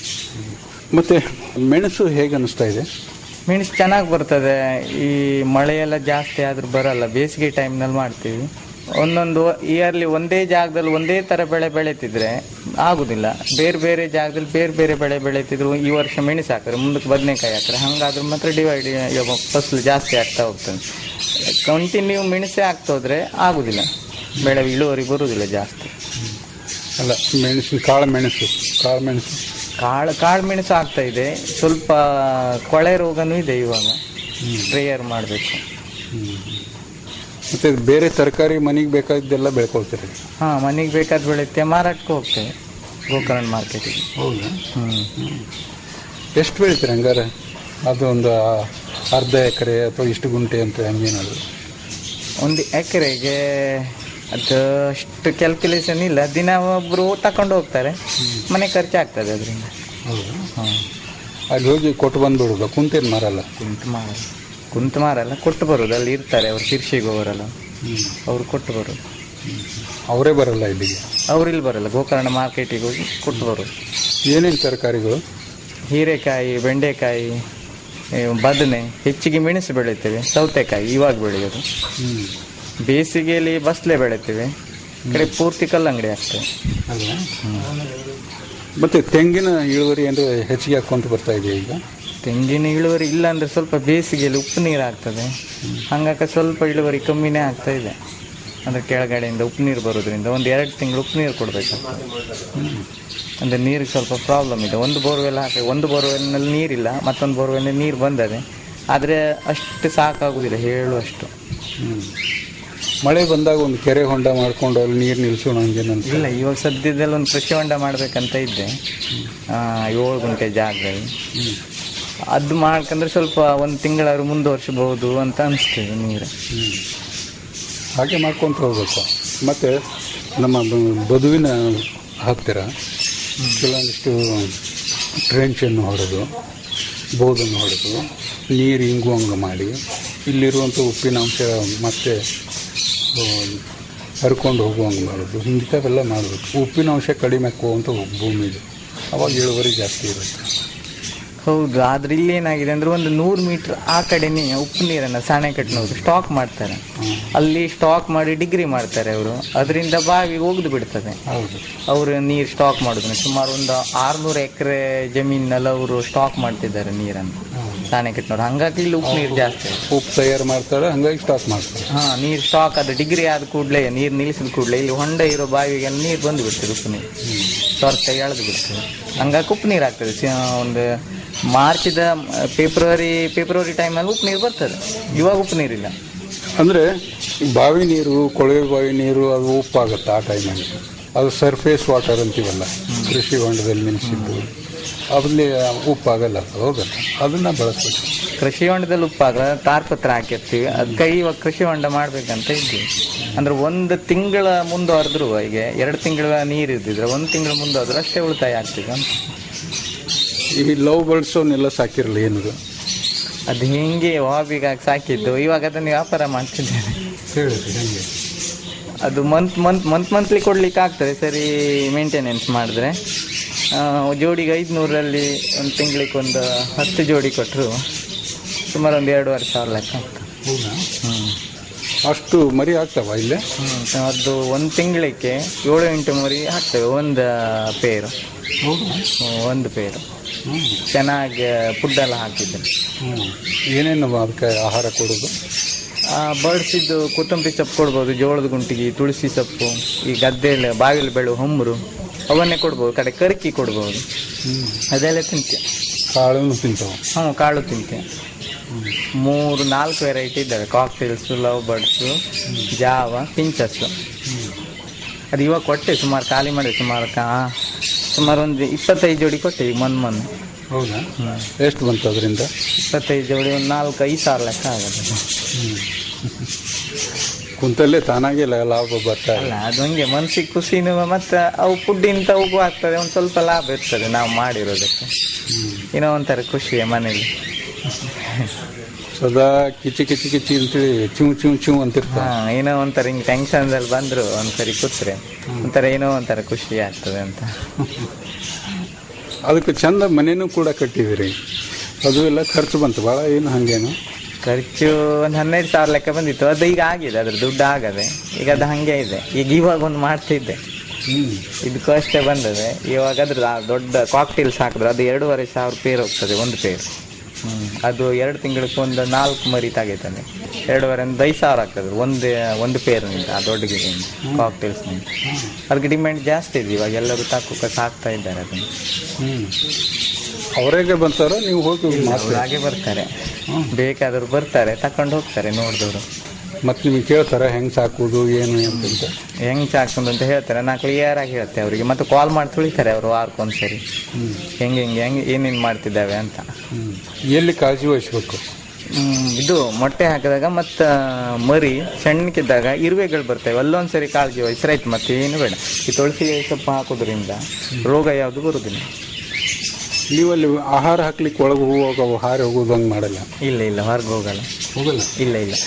ಮತ್ತೆ ಮೆಣಸು ಹೇಗೆ ಅನಿಸ್ತಾ ಇದೆ ಮೆಣಸು ಚೆನ್ನಾಗಿ ಬರ್ತದೆ ಈ ಮಳೆಯೆಲ್ಲ ಜಾಸ್ತಿ ಆದ್ರೂ ಬರಲ್ಲ ಬೇಸಿಗೆ ಟೈಮ್ನಲ್ಲಿ ಮಾಡ್ತೀವಿ ಒಂದೊಂದು ಇಯರ್ಲಿ ಒಂದೇ ಜಾಗದಲ್ಲಿ ಒಂದೇ ಥರ ಬೆಳೆ ಬೆಳೀತಿದ್ರೆ ಆಗುದಿಲ್ಲ ಬೇರೆ ಬೇರೆ ಜಾಗದಲ್ಲಿ ಬೇರೆ ಬೇರೆ ಬೆಳೆ ಬೆಳೀತಿದ್ರು ಈ ವರ್ಷ ಮೆಣಸು ಹಾಕ್ತಾರೆ ಮುಂದಕ್ಕೆ ಬದನೆಕಾಯಿ ಹಾಕ್ತಾರೆ ಹಂಗಾದ್ರೆ ಮಾತ್ರ ಡಿವೈಡ್ ಫಸಲು ಜಾಸ್ತಿ ಆಗ್ತಾ ಹೋಗ್ತದೆ ಕಂಟಿನ್ಯೂ ಮೆಣಸೇ ಆಗ್ತಾ ಹೋದ್ರೆ ಆಗುದಿಲ್ಲ ಬೆಳೆ ಇಳುವರಿ ಬರುವುದಿಲ್ಲ ಜಾಸ್ತಿ ಅಲ್ಲ ಮೆಣಸಿನ ಕಾಳು ಮೆಣಸು ಕಾಳು ಮೆಣಸು ಕಾಳು ಕಾಳು ಮೆಣಸು ಆಗ್ತಾ ಇದೆ ಸ್ವಲ್ಪ ಕೊಳೆ ರೋಗನೂ ಇದೆ ಇವಾಗ ಸ್ಪ್ರೇಯರ್ ಮಾಡಬೇಕು ಮತ್ತೆ ಬೇರೆ ತರಕಾರಿ ಮನೆಗೆ ಬೇಕಾದ್ದೆಲ್ಲ ಬೆಳ್ಕೊಳ್ತೀರಿ ಹಾ ಮನೆಗೆ ಬೇಕಾದ ಬೆಳೆತ್ತೆ ಮಾರಾಟಕ್ಕೆ ಹೋಗ್ತೇವೆ ಗೋಕರ್ಣ ಮಾರ್ಕೆಟಿಗೆ ಹೌದಾ ಹ್ಮ್ ಎಷ್ಟು ಬೆಳಿತೀರಿ ಹಂಗಾರೆ ಅದು ಒಂದು ಅರ್ಧ ಎಕರೆ ಅಥವಾ ಇಷ್ಟು ಗುಂಟೆ ಅಂತ ಹಂಗೇನಾದ್ರು ಒಂದು ಎಕರೆಗೆ ಅದು ಅಷ್ಟು ಕ್ಯಾಲ್ಕುಲೇಷನ್ ಇಲ್ಲ ದಿನ ಒಬ್ರು ತಕೊಂಡು ಹೋಗ್ತಾರೆ ಮನೆ ಖರ್ಚು ಆಗ್ತದೆ ಅದರಿಂದ ಹೌದಾ ಹಾಂ ಅಲ್ಲಿ ಹೋಗಿ ಕೊಟ್ಟು ಬಂದ್ಬಿಡೋದು ಕುಂತೇನು ಮಾರಲ್ಲ ಕುಂತು ಮಾರ ಕುಂತು ಮಾರಲ್ಲ ಕೊಟ್ಟು ಬರೋದು ಅಲ್ಲಿ ಇರ್ತಾರೆ ಅವ್ರು ಶಿರ್ಷಿಗೆ ಹೋಗೋರಲ್ಲ ಅವ್ರು ಕೊಟ್ಟು ಬರೋದು ಅವರೇ ಬರಲ್ಲ ಇಲ್ಲಿಗೆ ಅವ್ರು ಇಲ್ಲಿ ಬರಲ್ಲ ಗೋಕರ್ಣ ಮಾರ್ಕೆಟಿಗೆ ಹೋಗಿ ಕೊಟ್ಟು ಬರೋದು ಏನೇನು ತರಕಾರಿಗಳು ಹೀರೆಕಾಯಿ ಬೆಂಡೆಕಾಯಿ ಏ, ಬದನೆ ಹೆಚ್ಚಿಗೆ ಮೆಣಸು ಬೆಳಿತೇವೆ ಸೌತೆಕಾಯಿ ಇವಾಗ ಬೆಳೆಯೋದು ಬೇಸಿಗೆಯಲ್ಲಿ ಬಸ್ಲೆ ಬೆಳಿತೇವೆ ಈ ಕಡೆ ಪೂರ್ತಿ ಕಲ್ಲಂಗಡಿ ಆಗ್ತದೆ ಅಲ್ವಾ ಮತ್ತೆ ತೆಂಗಿನ ಇಳುವರಿ ಅಂದ್ರೆ ಹೆಚ್ಚಿಗೆ ಹಾಕೊಂತ ಬರ್ತಾ ಇದೆ ಈಗ ತೆಂಗಿನ ಇಳುವರಿ ಇಲ್ಲ ಅಂದ್ರೆ ಸ್ವಲ್ಪ ಬೇಸಿಗೆಯಲ್ಲಿ ಉಪ್ಪು ನೀರು ಆಗ್ತದೆ ಹಂಗಾಕ ಸ್ವಲ್ಪ ಇಳುವರಿ ಕಮ್ಮಿನೇ ಆಗ್ತಾ ಇದೆ ಅಂದ್ರೆ ಕೆಳಗಡೆಯಿಂದ ಉಪ್ಪು ನೀರು ಬರೋದ್ರಿಂದ ಒಂದು ಎರಡು ತಿಂಗಳು ಉಪ್ಪು ನೀರು ಕೊಡಬೇಕಾಗ್ತದೆ ಅಂದರೆ ನೀರಿಗೆ ಸ್ವಲ್ಪ ಪ್ರಾಬ್ಲಮ್ ಇದೆ ಒಂದು ಬೋರ್ವೆಲ್ ಹಾಕಿ ಒಂದು ಬೋರ್ವೆಲ್ನಲ್ಲಿ ನೀರಿಲ್ಲ ಮತ್ತೊಂದು ಬೋರ್ವೆಲ್ನಲ್ಲಿ ನೀರು ಬಂದದೆ ಆದರೆ ಅಷ್ಟು ಸಾಕಾಗುವುದಿಲ್ಲ ಹೇಳುವಷ್ಟು ಹ್ಮ್. ಮಳೆ ಬಂದಾಗ ಒಂದು ಕೆರೆ ಹೊಂಡ ಮಾಡ್ಕೊಂಡು ಅಲ್ಲಿ ನೀರು ನಿಲ್ಸೋಣ ಹಂಗೇನು ಅಂತ ಇಲ್ಲ ಇವಾಗ ಸದ್ಯದಲ್ಲಿ ಒಂದು ಕೃಷಿ ಹೊಂಡ ಮಾಡ್ಬೇಕಂತ ಇದ್ದೆ ಆ, ಏಳು ಗುಂಟೆ ಜಾಗದಲ್ಲಿ ಅದು ಮಾಡ್ಕಂದ್ರೆ ಸ್ವಲ್ಪ ಒಂದು ತಿಂಗಳಾದ್ರು ಮುಂದುವರ್ಸಬಹುದು ಅಂತ ಅನಿಸ್ತದೆ ನೀರು ಹಾಗೆ ಮಾಡ್ಕೊಂತ ಹೋಗ್ಬೇಕು ಮತ್ತೆ ನಮ್ಮ ಬ- ಬದುವಿನ ಹತ್ತಿರ ಕೆಲವೊಂದಿಷ್ಟು ಟ್ರೆಂಚನ್ನು ಹೊಡೆದು ಬೋದನ್ನು ಹೊಡೆದು ನೀರು ಇಂಗುವಂಗೆ ಮಾಡಿ ಇಲ್ಲಿರುವಂಥ ಉಪ್ಪಿನಾಂಶ ಮತ್ತೆ ಆ, ಹರ್ಕೊಂಡು ಹೋಗುವಂಗೆ ಮಾಡೋದು ಇಂಥವೆಲ್ಲ ಮಾಡಬೇಕು ಉಪ್ಪಿನಾಂಶ ಕಡಿಮೆ ಹಾಕುವಂಥ ಭೂಮಿ ಇದೆ ಅವಾಗ ಇಳುವರಿ ಜಾಸ್ತಿ ಇರುತ್ತೆ ಹೌದು ಆದ್ರೆ ಇಲ್ಲಿ ಏನಾಗಿದೆ ಅಂದ್ರೆ ಒಂದು ನೂರು ಮೀಟರ್ ಆ ಕಡೆನೇ ಉಪ್ಪು ನೀರನ್ನ ಸಾಣೆಕಟ್ಟಿನವರು ಸ್ಟಾಕ್ ಮಾಡ್ತಾರೆ ಅಲ್ಲಿ ಸ್ಟಾಕ್ ಮಾಡಿ ಡಿಗ್ರಿ ಮಾಡ್ತಾರೆ ಅವರು ಅದರಿಂದ ಬಾವಿ ಒಗ್ದು ಬಿಡ್ತದೆ ಹೌದು ಅವರು ನೀರು ಸ್ಟಾಕ್ ಮಾಡೋದನ್ನ ಸುಮಾರು ಒಂದು ಆರ್ನೂರು ಎಕರೆ ಜಮೀನಲ್ಲಿ ಅವರು ಸ್ಟಾಕ್ ಮಾಡ್ತಿದ್ದಾರೆ ನೀರನ್ನು ಸಾಣೆಕಟ್ಟಿನವರು ಹಂಗಾಗಿ ಇಲ್ಲಿ ಉಪ್ಪು ನೀರು ಜಾಸ್ತಿ ಇದೆ. ಉಪ್ಪು ತಯಾರು ಮಾಡ್ತಾರೆ ಹಂಗಾಗಿ ಸ್ಟಾಕ್ ಮಾಡ್ತಾರೆ ಹಾ ನೀರು ಸ್ಟಾಕ್ ಅದು ಡಿಗ್ರಿ ಆದ ಕೂಡಲೇ ನೀರು ನಿಲ್ಲಿಸಿದ ಕೂಡಲೇ ಇಲ್ಲಿ ಹೊಂಡ ಇರೋ ಬಾವಿಗೆ ನೀರು ಬಂದು ಬಿಡ್ತದೆ ಉಪ್ಪು ನೀರು ಸ್ವರ್ಥ ಎಳೆದು ಬಿಡ್ತದೆ ಹಂಗಾಗಿ ಉಪ್ಪು ನೀರು ಆಗ್ತದೆ ಸಿ- ಒಂದು ಮಾರ್ಚಿದ ಫೆಬ್ರವರಿ ಫೆಬ್ರವರಿ ಟೈಮಲ್ಲಿ ಉಪ್ಪು ನೀರು ಬರ್ತದೆ ಇವಾಗ ಉಪ್ಪು ನೀರಿಲ್ಲ ಅಂದ್ರೆ ಬಾವಿ ನೀರು ಕೊಳವೆ ಬಾವಿ ನೀರು ಅದು ಉಪ್ಪಾಗುತ್ತೆ ಆ ಟೈಮಲ್ಲಿ ಅದು ಸರ್ಫೇಸ್ ವಾಟರ್ ಅಂತೀವಲ್ಲ ಕೃಷಿ ಹೊಂಡದಲ್ಲಿ ನಿಲ್ಲಿಸಿದ್ದು ಅಲ್ಲಿ ಉಪ್ಪಾಗಲ್ಲ ಅದು ಹೌದಲ್ಲ ಅದನ್ನ ಬಳಸ್ಬೇಕು ಕೃಷಿ ಹೊಂಡದಲ್ಲಿ ಉಪ್ಪಾಗ ತಾರ್ಪತ್ರ ಹಾಕಿರ್ತೀವಿ ಅದಕ್ಕೆ ಇವಾಗ ಕೃಷಿ ಹೊಂಡ ಮಾಡ್ಬೇಕಂತ ಇದ್ದೀವಿ ಅಂದ್ರೆ ಒಂದು ತಿಂಗಳ ಮುಂದುವರೆದ್ರು ಈಗ ಎರಡು ತಿಂಗಳ ನೀರು ಇದ್ದಿದ್ರೆ ಒಂದು ತಿಂಗಳ ಮುಂದುವರೆದ್ರು ಅಷ್ಟೇ ಉಳಿತಾಯ ಆಗ್ತದೆ ಅಂತ ಈ ಲವ್ ಬರ್ಡ್ಸ್ ಅವನ್ನೆಲ್ಲ ಸಾಕಿರಲ್ಲ ಏನದು ಅದು ಹಿಂಗೆ ಹಾಬಿಗಾಗಿ ಸಾಕಿದ್ದು ಇವಾಗ ಅದನ್ನು ವ್ಯಾಪಾರ ಮಾಡ್ತಿದ್ದೇನೆ ಹೇಳಿದ್ರಿ ಹೆಂಗೆ ಅದು ಮಂತ್ ಮಂತ್ ಮಂತ್ ಮಂತ್ಲಿ ಕೊಡ್ಲಿಕ್ಕೆ ಆಗ್ತದೆ ಸರಿ ಮೇಂಟೆನೆನ್ಸ್ ಮಾಡಿದ್ರೆ ಆ, ಜೋಡಿಗೆ ಐದುನೂರಲ್ಲಿ ಒಂದು ತಿಂಗಳಿಗೆ ಒಂದು ಹತ್ತು ಜೋಡಿ ಕೊಟ್ಟರು ಸುಮಾರು ಒಂದು ಎರಡೂವರೆ ಸಾವಿರ ಲೆಕ್ಕ ಆಗ್ತದೆ ಹೌದಾ ಹ್ಞೂ ಅಷ್ಟು ಮರಿ ಆಗ್ತಾವ ಇಲ್ಲೇ ಹ್ಞೂ ಅದು ಒಂದು ತಿಂಗಳಿಗೆ ಏಳು ಎಂಟು ಮರಿ ಹಾಕ್ತೇವೆ ಒಂದು ಪೇರು ಹೌದಾ ಹ್ಮ್, ಒಂದು ಪೇರು ಹ್ಞೂ ಚೆನ್ನಾಗಿ ಫುಡ್ ಎಲ್ಲ ಹಾಕಿದ್ರು ಹ್ಞೂ ಏನೇನು ಅದಕ್ಕೆ ಆಹಾರ ಕೊಡೋದು ಬಡ್ಸಿದ್ದು ಕೊತ್ತಂಬರಿ ಸೊಪ್ಪು ಕೊಡ್ಬೋದು ಜೋಳದ ಗುಂಟಿಗೆ ತುಳಸಿ ಸೊಪ್ಪು ಈ ಗದ್ದೆಯಲ್ಲಿ ಬಾವಿಲಿ ಬೆಳೆಯುವ ಹೊಮ್ಮರು ಅವನ್ನೇ ಕೊಡ್ಬೋದು ಕಡೆ ಕರ್ಕಿ ಕೊಡ್ಬೋದು ಅದೆಲ್ಲ ತಿಂತೆ ಕಾಳನ್ನು ತಿಂತಾವ ಹ್ಞೂ ಕಾಳು ತಿಂತೆ ಮೂರು ನಾಲ್ಕು ವೆರೈಟಿ ಇದ್ದಾವೆ ಕಾಕ್ಟೇಲ್ಸು ಲವ್ ಬರ್ಡ್ಸು ಜಾವ ಪಿಂಚಸ್ಸು ಅದು ಇವಾಗ ಕೊಟ್ಟೆ ಸುಮಾರು ಖಾಲಿ ಮಾಡಿದೆ ಸುಮಾರು ಕಾ ಸುಮಾರು ಒಂದು ಇಪ್ಪತ್ತೈದು ಜೋಡಿ ಕೊಟ್ಟೆ ಈಗ ಮೊನ್ನೆ ಮೊನ್ನೆ ಹೌದಾ ಎಷ್ಟು ಬಂತು ಅದರಿಂದ ಇಪ್ಪತ್ತೈದು ಜೋಡಿ ಒಂದು ನಾಲ್ಕು ಐದು ಸಾವಿರ ಲೆಕ್ಕ ಆಗುತ್ತೆ ಕುಂತಲ್ಲೇ ತಾನಾಗೆ ಲ- ಲಾಭ ಬರ್ತಾ ಅಲ್ಲ ಇಲ್ಲ ಅದು ಹಂಗೆ ಮನ್ಸಿಗೆ ಖುಷಿನೂ ಮತ್ತು ಅವು ಫುಡ್ಡಿಂತ ಅವಕ್ಕೂ ಆಗ್ತದೆ ಒಂದು ಸ್ವಲ್ಪ ಲಾಭ ಇರ್ತದೆ ನಾವು ಮಾಡಿರೋದಕ್ಕೆ ಏನೋ ಒಂಥರ ಖುಷಿ ಮನೇಲಿ ಸದಾ ಕಿಚಿ ಕಿಚಿ ಕಿಚಿ ಅಂತೇಳಿ ಚಿವ್ ಚಿವ್ ಚಿವ್ ಅಂತಿರ್ತಾವ ಹಾಂ ಏನೋ ಒಂಥರ ಹಿಂಗೆ ಟೆನ್ಷನ್ದಲ್ಲಿ ಬಂದರು ಒಂದ್ಸರಿ ಕೂತ್ರೆ ಒಂಥರ ಏನೋ ಒಂಥರ ಖುಷಿ ಆಗ್ತದೆ ಅಂತ ಅದಕ್ಕೆ ಚಂದ ಮನೇನೂ ಕೂಡ ಕಟ್ಟಿದಿರಿ ಅದು ಎಲ್ಲ ಖರ್ಚು ಬಂತು ಭಾಳ ಏನು ಹಂಗೇನು ಖರ್ಚು ಒಂದು ಹನ್ನೆರಡು ಸಾವಿರ ಲೆಕ್ಕ ಬಂದಿತ್ತು ಅದು ಈಗ ಆಗಿದೆ ಅದ್ರ ದುಡ್ಡು ಆಗದೆ ಈಗ ಅದು ಹಾಗೆ ಇದೆ ಈಗ ಇವಾಗ ಒಂದು ಮಾಡ್ತಿದ್ದೆ ಹ್ಮ್ ಇದಕ್ಕೂ ಅಷ್ಟೇ ಬಂದದೆ ಇವಾಗ ಅದ್ರ ಆ ದೊಡ್ಡ ಕಾಕ್ಟೇಲ್ಸ್ ಹಾಕಿದ್ರೆ ಅದು ಎರಡೂವರೆ ಸಾವಿರ ಪೇರ್ ಹೋಗ್ತದೆ ಒಂದು ಪೇರ್ ಹ್ಮ್. ಅದು ಎರಡು ತಿಂಗಳಿಗೆ ಒಂದು ನಾಲ್ಕು ಮರಿ ತಾಗೈತಾನೆ ಎರಡೂವರೆ ಒಂದು ಐದು ಸಾವಿರ ಆಗ್ತದೆ ಒಂದು ಒಂದು ಪೇರ್ನಿಂದ ಆ ದೊಡ್ಡ ಗಿಡದಿಂದ ಕಾಕ್ಟೇಲ್ಸ್ನಿಂದ ಅದಕ್ಕೆ ಡಿಮ್ಯಾಂಡ್ ಜಾಸ್ತಿ ಇದೆ ಇವಾಗ ಎಲ್ಲರೂ ತಾಕುಕ ಸಾಕ್ತಾ ಇದ್ದಾರೆ ಅದನ್ನು ಹ್ಮ್ ಅವರಿಗೆ ಬಂತಾರ ನೀವು ಹೋಗಿ ಅವ್ರು ಮಾತ್ರ ಹಾಗೆ ಬರ್ತಾರೆ ಬೇಕಾದವರು ಬರ್ತಾರೆ ತಕೊಂಡು ಹೋಗ್ತಾರೆ ನೋಡಿದವರು ಮತ್ತೆ ನಿಮಗೆ ಕೇಳ್ತಾರ ಹೆಂಗ್ ಸಾಕುದು ಏನು ಅಂತಂತ ಹೆಂಗ್ ಸಾಕ್ಸೋದು ಅಂತ ಹೇಳ್ತಾರೆ ನಾ ಕ್ಲಿಯರ್ ಆಗಿ ಹೇಳ್ತೆ ಅವರಿಗೆ ಮತ್ತೆ ಕಾಲ್ ಮಾಡಿ ತುಳಿತಾರೆ ಅವರು ವಾರಕ್ಕೊಂದ್ಸರಿ ಹೆಂಗೆ ಹೆಂಗೆ ಹೆಂಗೆ ಏನೇನು ಮಾಡ್ತಿದ್ದಾವೆ ಅಂತ ಹ್ಮ್ ಎಲ್ಲಿ ಕಾಳಜಿ ವಹಿಸ್ಬೇಕು ಹ್ಮ್, ಇದು ಮೊಟ್ಟೆ ಹಾಕಿದಾಗ ಮತ್ತು ಮರಿ ಸಣ್ಣಕ್ಕಿದ್ದಾಗ ಇರುವೆಗಳು ಬರ್ತವೆ ಅಲ್ಲೊಂದ್ಸರಿ ಕಾಳಜಿ ವಹಿಸ್ರಾಯ್ತು ಮತ್ತೆ ಏನು ಬೇಡ ಈ ತುಳಸಿ ಸೊಪ್ಪು ಹಾಕೋದ್ರಿಂದ ರೋಗ ಯಾವುದು ಬರುವುದಿಲ್ಲ ನೀವು ಅಲ್ಲಿ ಆಹಾರ ಹಾಕ್ಲಿಕ್ಕೆ ಒಳಗೆ ಹೋಗುವಾಗ ಹಾರಿ ಹೋಗೋದು ಹಂಗೆ ಮಾಡಲ್ಲ ಇಲ್ಲ ಇಲ್ಲ ಹೊರಗೆ ಹೋಗಲ್ಲ ಹೋಗಲ್ಲ ಇಲ್ಲ ಇಲ್ಲ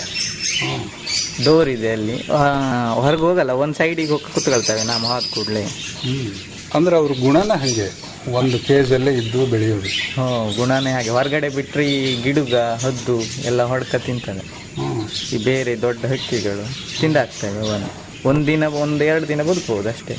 ಡೋರ್ ಇದೆ ಅಲ್ಲಿ ಹೊರಗೆ ಹೋಗಲ್ಲ ಒಂದು ಸೈಡಿಗೆ ಹೋಗಿ ಕುತ್ಕೊಳ್ತವೆ ನಾವು ಹಾದ ಕೂಡಲೇ ಹ್ಮ್ ಅಂದ್ರೆ ಅವ್ರ ಗುಣನ ಹಂಗೆ ಒಂದು ಕೇಜಲ್ಲೇ ಇದ್ದು ಬೆಳೆಯೋದು ಹ್ಞೂ ಗುಣನೇ ಹಾಗೆ ಹೊರಗಡೆ ಬಿಟ್ಟರೆ ಈ ಗಿಡುಗ ಹದ್ದು ಎಲ್ಲ ಹೊಡ್ಕ ತಿಂತದೆ ಹ್ಮ್ ಈ ಬೇರೆ ದೊಡ್ಡ ಹಕ್ಕಿಗಳು ತಿಂದಾಕ್ತವೆ ಅವನು ಒಂದಿನ ಒಂದು ಎರಡು ದಿನ ಬದುಕಬಹುದು ಅಷ್ಟೇ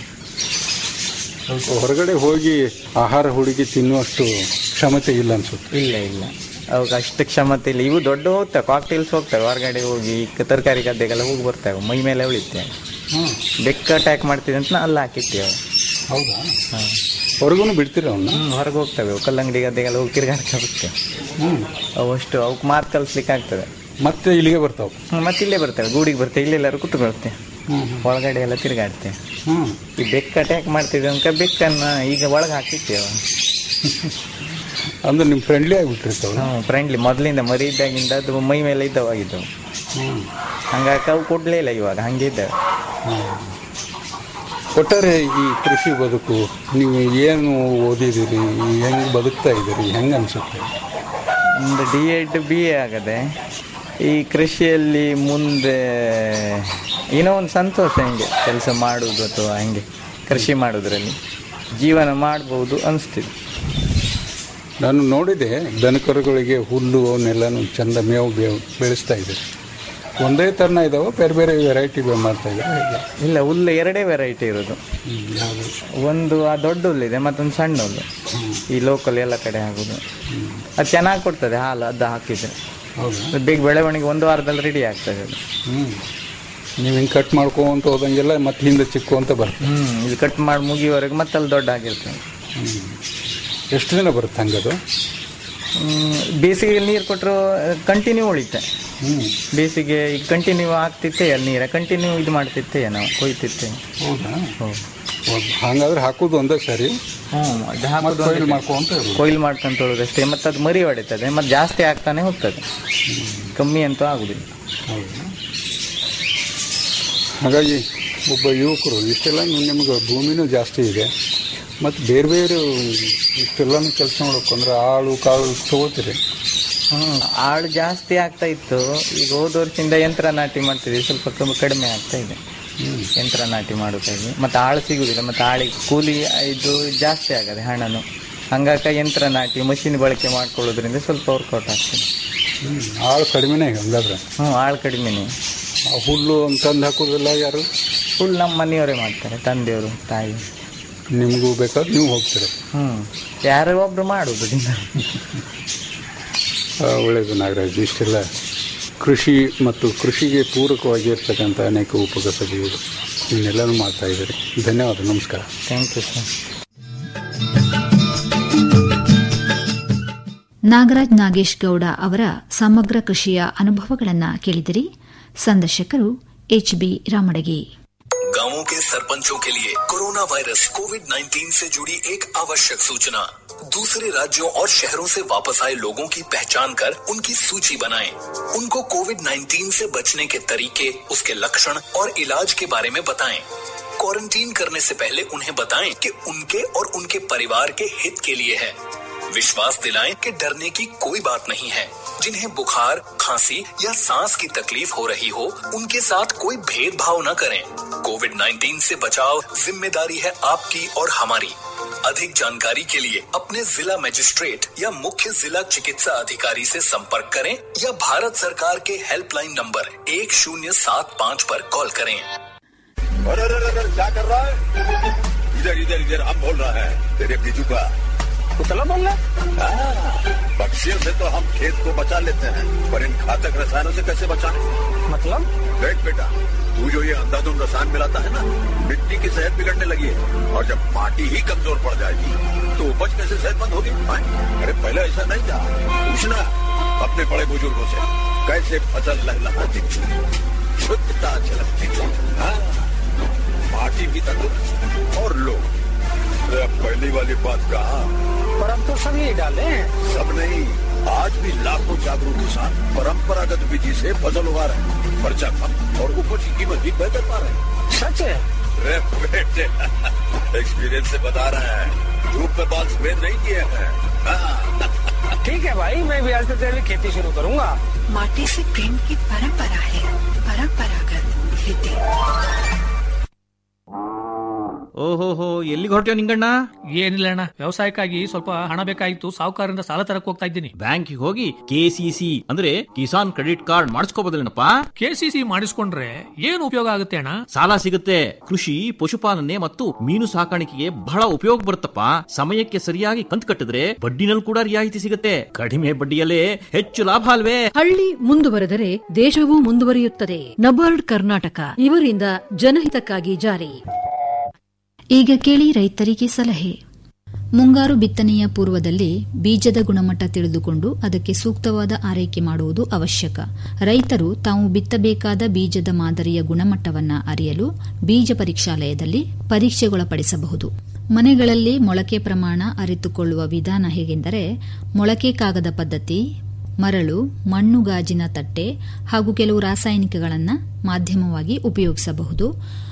ಸ್ವಲ್ಪ ಹೊರಗಡೆ ಹೋಗಿ ಆಹಾರ ಹುಡುಗಿ ತಿನ್ನುವಷ್ಟು ಕ್ಷಮತೆ ಇಲ್ಲ ಅನ್ಸುತ್ತೆ ಇಲ್ಲ ಇಲ್ಲ ಅವಕ್ಕೆ ಅಷ್ಟು ಕ್ಷಮತೆ ಇಲ್ಲ ಇವು ದೊಡ್ಡ ಹೋಗ್ತವೆ ಕಾಕ್ಟೇಲ್ಸ್ ಹೋಗ್ತವೆ ಹೊರಗಡೆ ಹೋಗಿ ಕ- ತರಕಾರಿ ಗದ್ದೆಗೆಲ್ಲ ಹೋಗಿ ಬರ್ತವೆ ಮೈ ಮೇಲೆ ಉಳಿತೇವೆ ಹ್ಮ್ ಬೆಕ್ಕ ಅಟ್ಯಾಕ್ ಮಾಡ್ತಿದೆ ಅಂತ ನಾ ಅಲ್ಲಿ ಹಾಕಿರ್ತೀವಿ ಅವು ಹೌದಾ ಹಾಂ ಹೊರಗೂ ಬಿಡ್ತೀರ ಅವನ್ನ ಹ್ಞೂ ಹೊರಗೆ ಹೋಗ್ತವೆ ಅವು ಕಲ್ಲಂಗಡಿ ಗದ್ದೆಗೆಲ್ಲ ಹೋಗಿ ತಿರ್ಗಾಡ್ತಾ ಹೋಗ್ತೇವೆ ಹ್ಮ್ ಅವು ಅಷ್ಟು ಅವಕ್ಕೆ ಮಾತು ಕಲಿಸ್ಲಿಕ್ಕೆ ಆಗ್ತದೆ ಮತ್ತೆ ಇಲ್ಲಿಗೆ ಬರ್ತಾವ ಹ್ಮ್, ಮತ್ತೆ ಇಲ್ಲೇ ಬರ್ತವೆ ಗೂಡಿಗೆ ಬರ್ತವೆ ಇಲ್ಲೆಲ್ಲರೂ ಕುತ್ಕೊಳ್ತೆ ಹ್ಮ್ ಒಳಗಡೆ ಎಲ್ಲ ತಿರ್ಗಾಡ್ತೆ ಹ್ಮ್ ಈ ಬೆಕ್ಕ ಅಟ್ಯಾಕ್ ಮಾಡ್ತಿದ್ದೆ ಅಂತ ಬೆಕ್ಕನ್ನ ಈಗ ಒಳಗೆ ಹಾಕಿರ್ತೇವೆ ಅಂದ್ರೆ ನಿಮ್ ಫ್ರೆಂಡ್ಲಿ ಆಗಿಬಿಟ್ಟಿರ್ತಾವ ಹ್ಞೂ ಫ್ರೆಂಡ್ಲಿ ಮೊದಲಿಂದ ಮರಿ ಇದ್ದಾಗಿಂದ ಅದು ಮೈ ಮೇಲೆ ಇದ್ದವಾಗಿದ್ದವು ಹ್ಮ್ ಹಂಗಾಗಿ ಅವು ಕೊಡ್ಲೇ ಇಲ್ಲ ಇವಾಗ ಹಂಗೆ ಇದ್ದಾವೆ ಒಟ್ಟಾರೆ ಈ ಕೃಷಿ ಬದುಕು ನೀವು ಏನು ಓದಿದಿರಿ ಹೆಂಗ್ ಬದುಕ್ತಾ ಇದ್ದೀರಿ ಹೆಂಗ್ ಅನ್ಸುತ್ತೆ ಒಂದು ಡಿ ಎಡ್ ಬಿ ಎ ಆಗದೆ ಈ ಕೃಷಿಯಲ್ಲಿ ಮುಂದೆ ಏನೋ ಒಂದು ಸಂತೋಷ ಹಿಂಗೆ ಕೆಲಸ ಮಾಡುವುದು ಅಥವಾ ಹಂಗೆ ಕೃಷಿ ಮಾಡೋದ್ರಲ್ಲಿ ಜೀವನ ಮಾಡ್ಬೋದು ಅನಿಸ್ತಿದೆ ನಾನು ನೋಡಿದೆ ದನಕರುಗಳಿಗೆ ಹುಲ್ಲು ಅವನ್ನೆಲ್ಲನೂ ಚಂದ ಮೇವು ಬೇವು ಬೆಳೆಸ್ತಾ ಇದ್ದಾರೆ ಒಂದೇ ಥರನ ಇದಾವೆ ಬೇರೆ ಬೇರೆ ವೆರೈಟಿ ಮಾಡ್ತಾ ಇದ್ದಾರೆ ಹೇಗೆ ಇಲ್ಲ ಹುಲ್ಲು ಎರಡೇ ವೆರೈಟಿ ಇರೋದು ಯಾವುದು ಒಂದು ಆ ದೊಡ್ಡ ಹುಲ್ಲಿದೆ ಮತ್ತೊಂದು ಸಣ್ಣ ಹುಲ್ಲು ಈ ಲೋಕಲ್ ಎಲ್ಲ ಕಡೆ ಆಗೋದು ಅದು ಚೆನ್ನಾಗಿ ಕೊಡ್ತದೆ ಹಾಲು ಅದು ಹಾಕಿದ್ರೆ ಹೌದಾ ಅದು ಬೇಗ ಬೆಳವಣಿಗೆ ಒಂದು ವಾರದಲ್ಲಿ ರೆಡಿ ಆಗ್ತದೆ ಅದು ಹ್ಞೂ ನೀವು ಹಿಂಗೆ ಕಟ್ ಮಾಡ್ಕೊಂತ ಹೋದಂಗೆಲ್ಲ ಮತ್ತೆ ಹಿಂದೆ ಚಿಕ್ಕು ಅಂತ ಬರ್ತದೆ ಹ್ಮ್ ಇದು ಕಟ್ ಮಾಡಿ ಮುಗಿಯುವವರೆಗೆ ಮತ್ತೆ ಅಲ್ಲಿ ದೊಡ್ಡ ಆಗಿರ್ತದೆ ಎಷ್ಟು ದಿನ ಬರುತ್ತೆ ಹಂಗದು ಹ್ಮ್, ಬೇಸಿಗೆಯಲ್ಲಿ ನೀರು ಕೊಟ್ಟರು ಕಂಟಿನ್ಯೂ ಉಳಿತೆ ಹ್ಞೂ ಬೇಸಿಗೆ ಈಗ ಕಂಟಿನ್ಯೂ ಆಗ್ತಿತ್ತೆ ಅಲ್ಲಿ ನೀರ ಕಂಟಿನ್ಯೂ ಇದು ಮಾಡ್ತಿತ್ತೆ ನಾವು ಕೊಯ್ತಿತ್ತೆ ಹೌದಾ ಹೌದು ಹೌದು. ಹಾಗಾದ್ರೆ ಹಾಕೋದು ಒಂದೇ ಸರಿ ಹ್ಞೂ ಅದು ಮತ್ತೆ ಹಾಕೋದು ಕೊಯ್ಲು ಒಂದೇ. ಮಾಡ್ಕೊಂತ ಇರೋದು ಕೊಯ್ಲು ಮಾಡ್ಕೊಂತ ಅಷ್ಟೇ ಮತ್ತೆ ಅದು ಮರಿ ಹೊಡಿತದೆ ಮತ್ತೆ ಜಾಸ್ತಿ ಆಗ್ತಾನೆ ಹೋಗ್ತದೆ ಕಮ್ಮಿ ಅಂತೂ ಆಗುದಿಲ್ಲ ಹೌದಾ ಹಾಗಾಗಿ ಒಬ್ಬ ಯುವಕರು ಇಷ್ಟೆಲ್ಲ ನಿಮ್ಗೆ ಭೂಮಿನೂ ಜಾಸ್ತಿ ಇದೆ ಮತ್ತು ಬೇರೆ ಬೇರೆ ಇಷ್ಟೆಲ್ಲನೂ ಕೆಲಸ ಮಾಡ್ಬೇಕಂದ್ರೆ ಆಳು ಕಾಳು ತಗೋತೀರಿ ಹ್ಮ್ ಆಳು ಜಾಸ್ತಿ ಆಗ್ತಾ ಇತ್ತು ಈಗ ಹೋದ ವರ್ಷದಿಂದ ಯಂತ್ರ ನಾಟಿ ಮಾಡ್ತಿದ್ವಿ ಸ್ವಲ್ಪ ಕಮ್ಮಿ ಕಡಿಮೆ ಆಗ್ತಾ ಇದೆ ಯಂತ್ರ ನಾಟಿ ಮಾಡ್ತಾ ಇದ್ವಿ ಮತ್ತೆ ಆಳು ಸಿಗುದಿಲ್ಲ ಮತ್ತೆ ಆಳಿಗೆ ಕೂಲಿ ಇದು ಜಾಸ್ತಿ ಆಗದೆ ಹಣನು ಹಂಗಾಕ ಯಂತ್ರ ನಾಟಿ ಮಷಿನ್ ಬಳಕೆ ಮಾಡ್ಕೊಳ್ಳೋದ್ರಿಂದ ಸ್ವಲ್ಪ ವರ್ಕೌಟ್ ಆಗ್ತದೆ ಹ್ಮ್. ಆಳು ಕಡಿಮೆನೇ ಹಂಗಾದ್ರೆ ಹ್ಞೂ ಆಳು ಕಡಿಮೆನೆ ಆ ಹುಲ್ಲು ತಂದು ಹಾಕೋದಿಲ್ಲ ಯಾರು ಫುಲ್ ನಮ್ಮ ಮನೆಯವರೇ ಮಾಡ್ತಾರೆ ತಂದೆಯವರು ತಾಯಿ ನಿಮಗೂ ಬೇಕಾದ್ರೆ ನೀವು ಹೋಗ್ತೀರಿ ಹ್ಞೂ ಯಾರೋ ಒಬ್ರು ಮಾಡುದು ದಿನ ಆ, ಒಳ್ಳೆಯದು ನಾಗರಾಜ್ ಇಷ್ಟೆಲ್ಲ ಕೃಷಿ ಮತ್ತು ಕೃಷಿಗೆ ಪೂರಕವಾಗಿರ್ತಕ್ಕಂಥ ಅನೇಕ ಉಪಕಸಬುಗಳು ಇವನ್ನೆಲ್ಲನೂ ಮಾಡ್ತಾ ಇದ್ದೀರಿ ಧನ್ಯವಾದ ನಮಸ್ಕಾರ thank you sir Nagaraj Nagesh Gowda ಅವರ ಸಮಗ್ರ ಕೃಷಿಯ ಅನುಭವಗಳನ್ನ ಕೇಳಿದಿರಿ ಸಂದರ್ಶಕರು ಎಚ್ಬಿ ರಾಮಡಗಿ गांवों के सरपंचों के लिए कोरोना वायरस कोविड 19 से जुड़ी एक आवश्यक सूचना दूसरे राज्यों और शहरों से वापस आए लोगों की पहचान कर उनकी सूची बनाएं। उनको कोविड 19 से बचने के तरीके उसके लक्षण और इलाज के बारे में बताएं। क्वारंटीन करने से पहले उन्हें बताएं कि उनके और उनके परिवार के हित के लिए है विश्वास दिलाएं कि डरने की कोई बात नहीं है जिन्हें बुखार खांसी या सांस की तकलीफ हो रही हो उनके साथ कोई भेदभाव न करें कोविड 19 से बचाव जिम्मेदारी है आपकी और हमारी अधिक जानकारी के लिए अपने जिला मजिस्ट्रेट या मुख्य जिला चिकित्सा अधिकारी से संपर्क करें या भारत सरकार के हेल्पलाइन नंबर एक शून्य सात पाँच पर कॉल करें अरे अरे अरे अरे, क्या कर रहा है इधर इधर इधर हम बोल रहा है तेरे बीजू का कुतला बोल रहा पक्षियों से तो हम खेत को बचा लेते हैं पर इन घातक रसायनों से कैसे बचाएं मतलब देख बेटा तू जो ये अंधाधुंध रसायन मिलाता है ना मिट्टी की सेहत बिगड़ने लगी है और जब माटी ही कमजोर पड़ जाएगी तो उपज कैसे सेहतमंद होगी हाँ? अरे पहले ऐसा नहीं था पूछना अपने बड़े बुजुर्गों से कैसे फसल लहलहाती थी शुद्धता झलकती थी हाँ? पार्टी भी तंदुरुस्त और लोग अरे अब पहली वाली बात कहा पर हम तो सब यही डाले हैं सब नहीं आज भी लाखों जागरूक किसान परंपरागत विधि से फसल उगा रहे हैं खर्चा कम और उपज की कीमत भी बेहतर पा रहे हैं सच है अरे बेटे एक्सपीरियंस से बता रहे हैं धूप में बाल सफेद नहीं किए हैं हाँ, ठीक है भाई मैं भी आज से तेरी खेती शुरू करूंगा माटी से प्रेम की परंपरा है परंपरागत खेती ಓಹೋಹೋ ಎಲ್ಲಿಗೆ ಹೊರಟ್ಯೋ ನಿಂಗಣ್ಣ ಏನಿಲ್ಲ ಅಣ್ಣ ವ್ಯವಸಾಯಕ್ಕಾಗಿ ಸ್ವಲ್ಪ ಹಣ ಬೇಕಾಗಿತ್ತು ಸಾಹುಕಾರರಿಂದ ಸಾಲ ತರಕ್ ಹೋಗ್ತಾ ಇದ್ದೀನಿ ಬ್ಯಾಂಕಿಗೆ ಹೋಗಿ ಕೆಸಿಸಿ ಅಂದ್ರೆ ಕಿಸಾನ್ ಕ್ರೆಡಿಟ್ ಕಾರ್ಡ್ ಮಾಡಿಸ್ಕೋಬೋದಿಲ್ಲನಪ್ಪ ಕೆಸಿಸಿ ಮಾಡಿಸ್ಕೊಂಡ್ರೆ ಏನು ಉಪಯೋಗ ಆಗುತ್ತೆ ಅಣ್ಣ ಸಾಲ ಸಿಗುತ್ತೆ ಕೃಷಿ ಪಶುಪಾಲನೆ ಮತ್ತು ಮೀನು ಸಾಕಾಣಿಕೆಗೆ ಬಹಳ ಉಪಯೋಗ ಬರುತ್ತಪ್ಪ ಸಮಯಕ್ಕೆ ಸರಿಯಾಗಿ ಕಂತು ಕಟ್ಟಿದ್ರೆ ಬಡ್ಡಿನಲ್ಲಿ ಕೂಡ ರಿಯಾಯಿತಿ ಸಿಗುತ್ತೆ ಕಡಿಮೆ ಬಡ್ಡಿಯಲ್ಲೇ ಹೆಚ್ಚು ಲಾಭ ಅಲ್ವೇ ಹಳ್ಳಿ ಮುಂದುವರೆದರೆ ದೇಶವೂ ಮುಂದುವರಿಯುತ್ತದೆ ನಬಾರ್ಡ್ ಕರ್ನಾಟಕ ಇವರಿಂದ ಜನಹಿತಕ್ಕಾಗಿ ಜಾರಿ ಈಗ ಕೇಳಿ ರೈತರಿಗೆ ಸಲಹೆ ಮುಂಗಾರು ಬಿತ್ತನೆಯ ಪೂರ್ವದಲ್ಲಿ ಬೀಜದ ಗುಣಮಟ್ಟ ತಿಳಿದುಕೊಂಡು ಅದಕ್ಕೆ ಸೂಕ್ತವಾದ ಆರೈಕೆ ಮಾಡುವುದು ಅವಶ್ಯಕ ರೈತರು ತಾವು ಬಿತ್ತಬೇಕಾದ ಬೀಜದ ಮಾದರಿಯ ಗುಣಮಟ್ಟವನ್ನು ಅರಿಯಲು ಬೀಜ ಪರೀಕ್ಷಾಲಯದಲ್ಲಿ ಪರೀಕ್ಷೆಗೊಳಪಡಿಸಬಹುದು ಮನೆಗಳಲ್ಲಿ ಮೊಳಕೆ ಪ್ರಮಾಣ ಅರಿತುಕೊಳ್ಳುವ ವಿಧಾನ ಹೇಗೆಂದರೆ ಮೊಳಕೆ ಕಾಗದ ಪದ್ಧತಿ ಮರಳು ಮಣ್ಣು ಗಾಜಿನ ತಟ್ಟೆ ಹಾಗೂ ಕೆಲವು ರಾಸಾಯನಿಕಗಳನ್ನು ಮಾಧ್ಯಮವಾಗಿ ಉಪಯೋಗಿಸಬಹುದು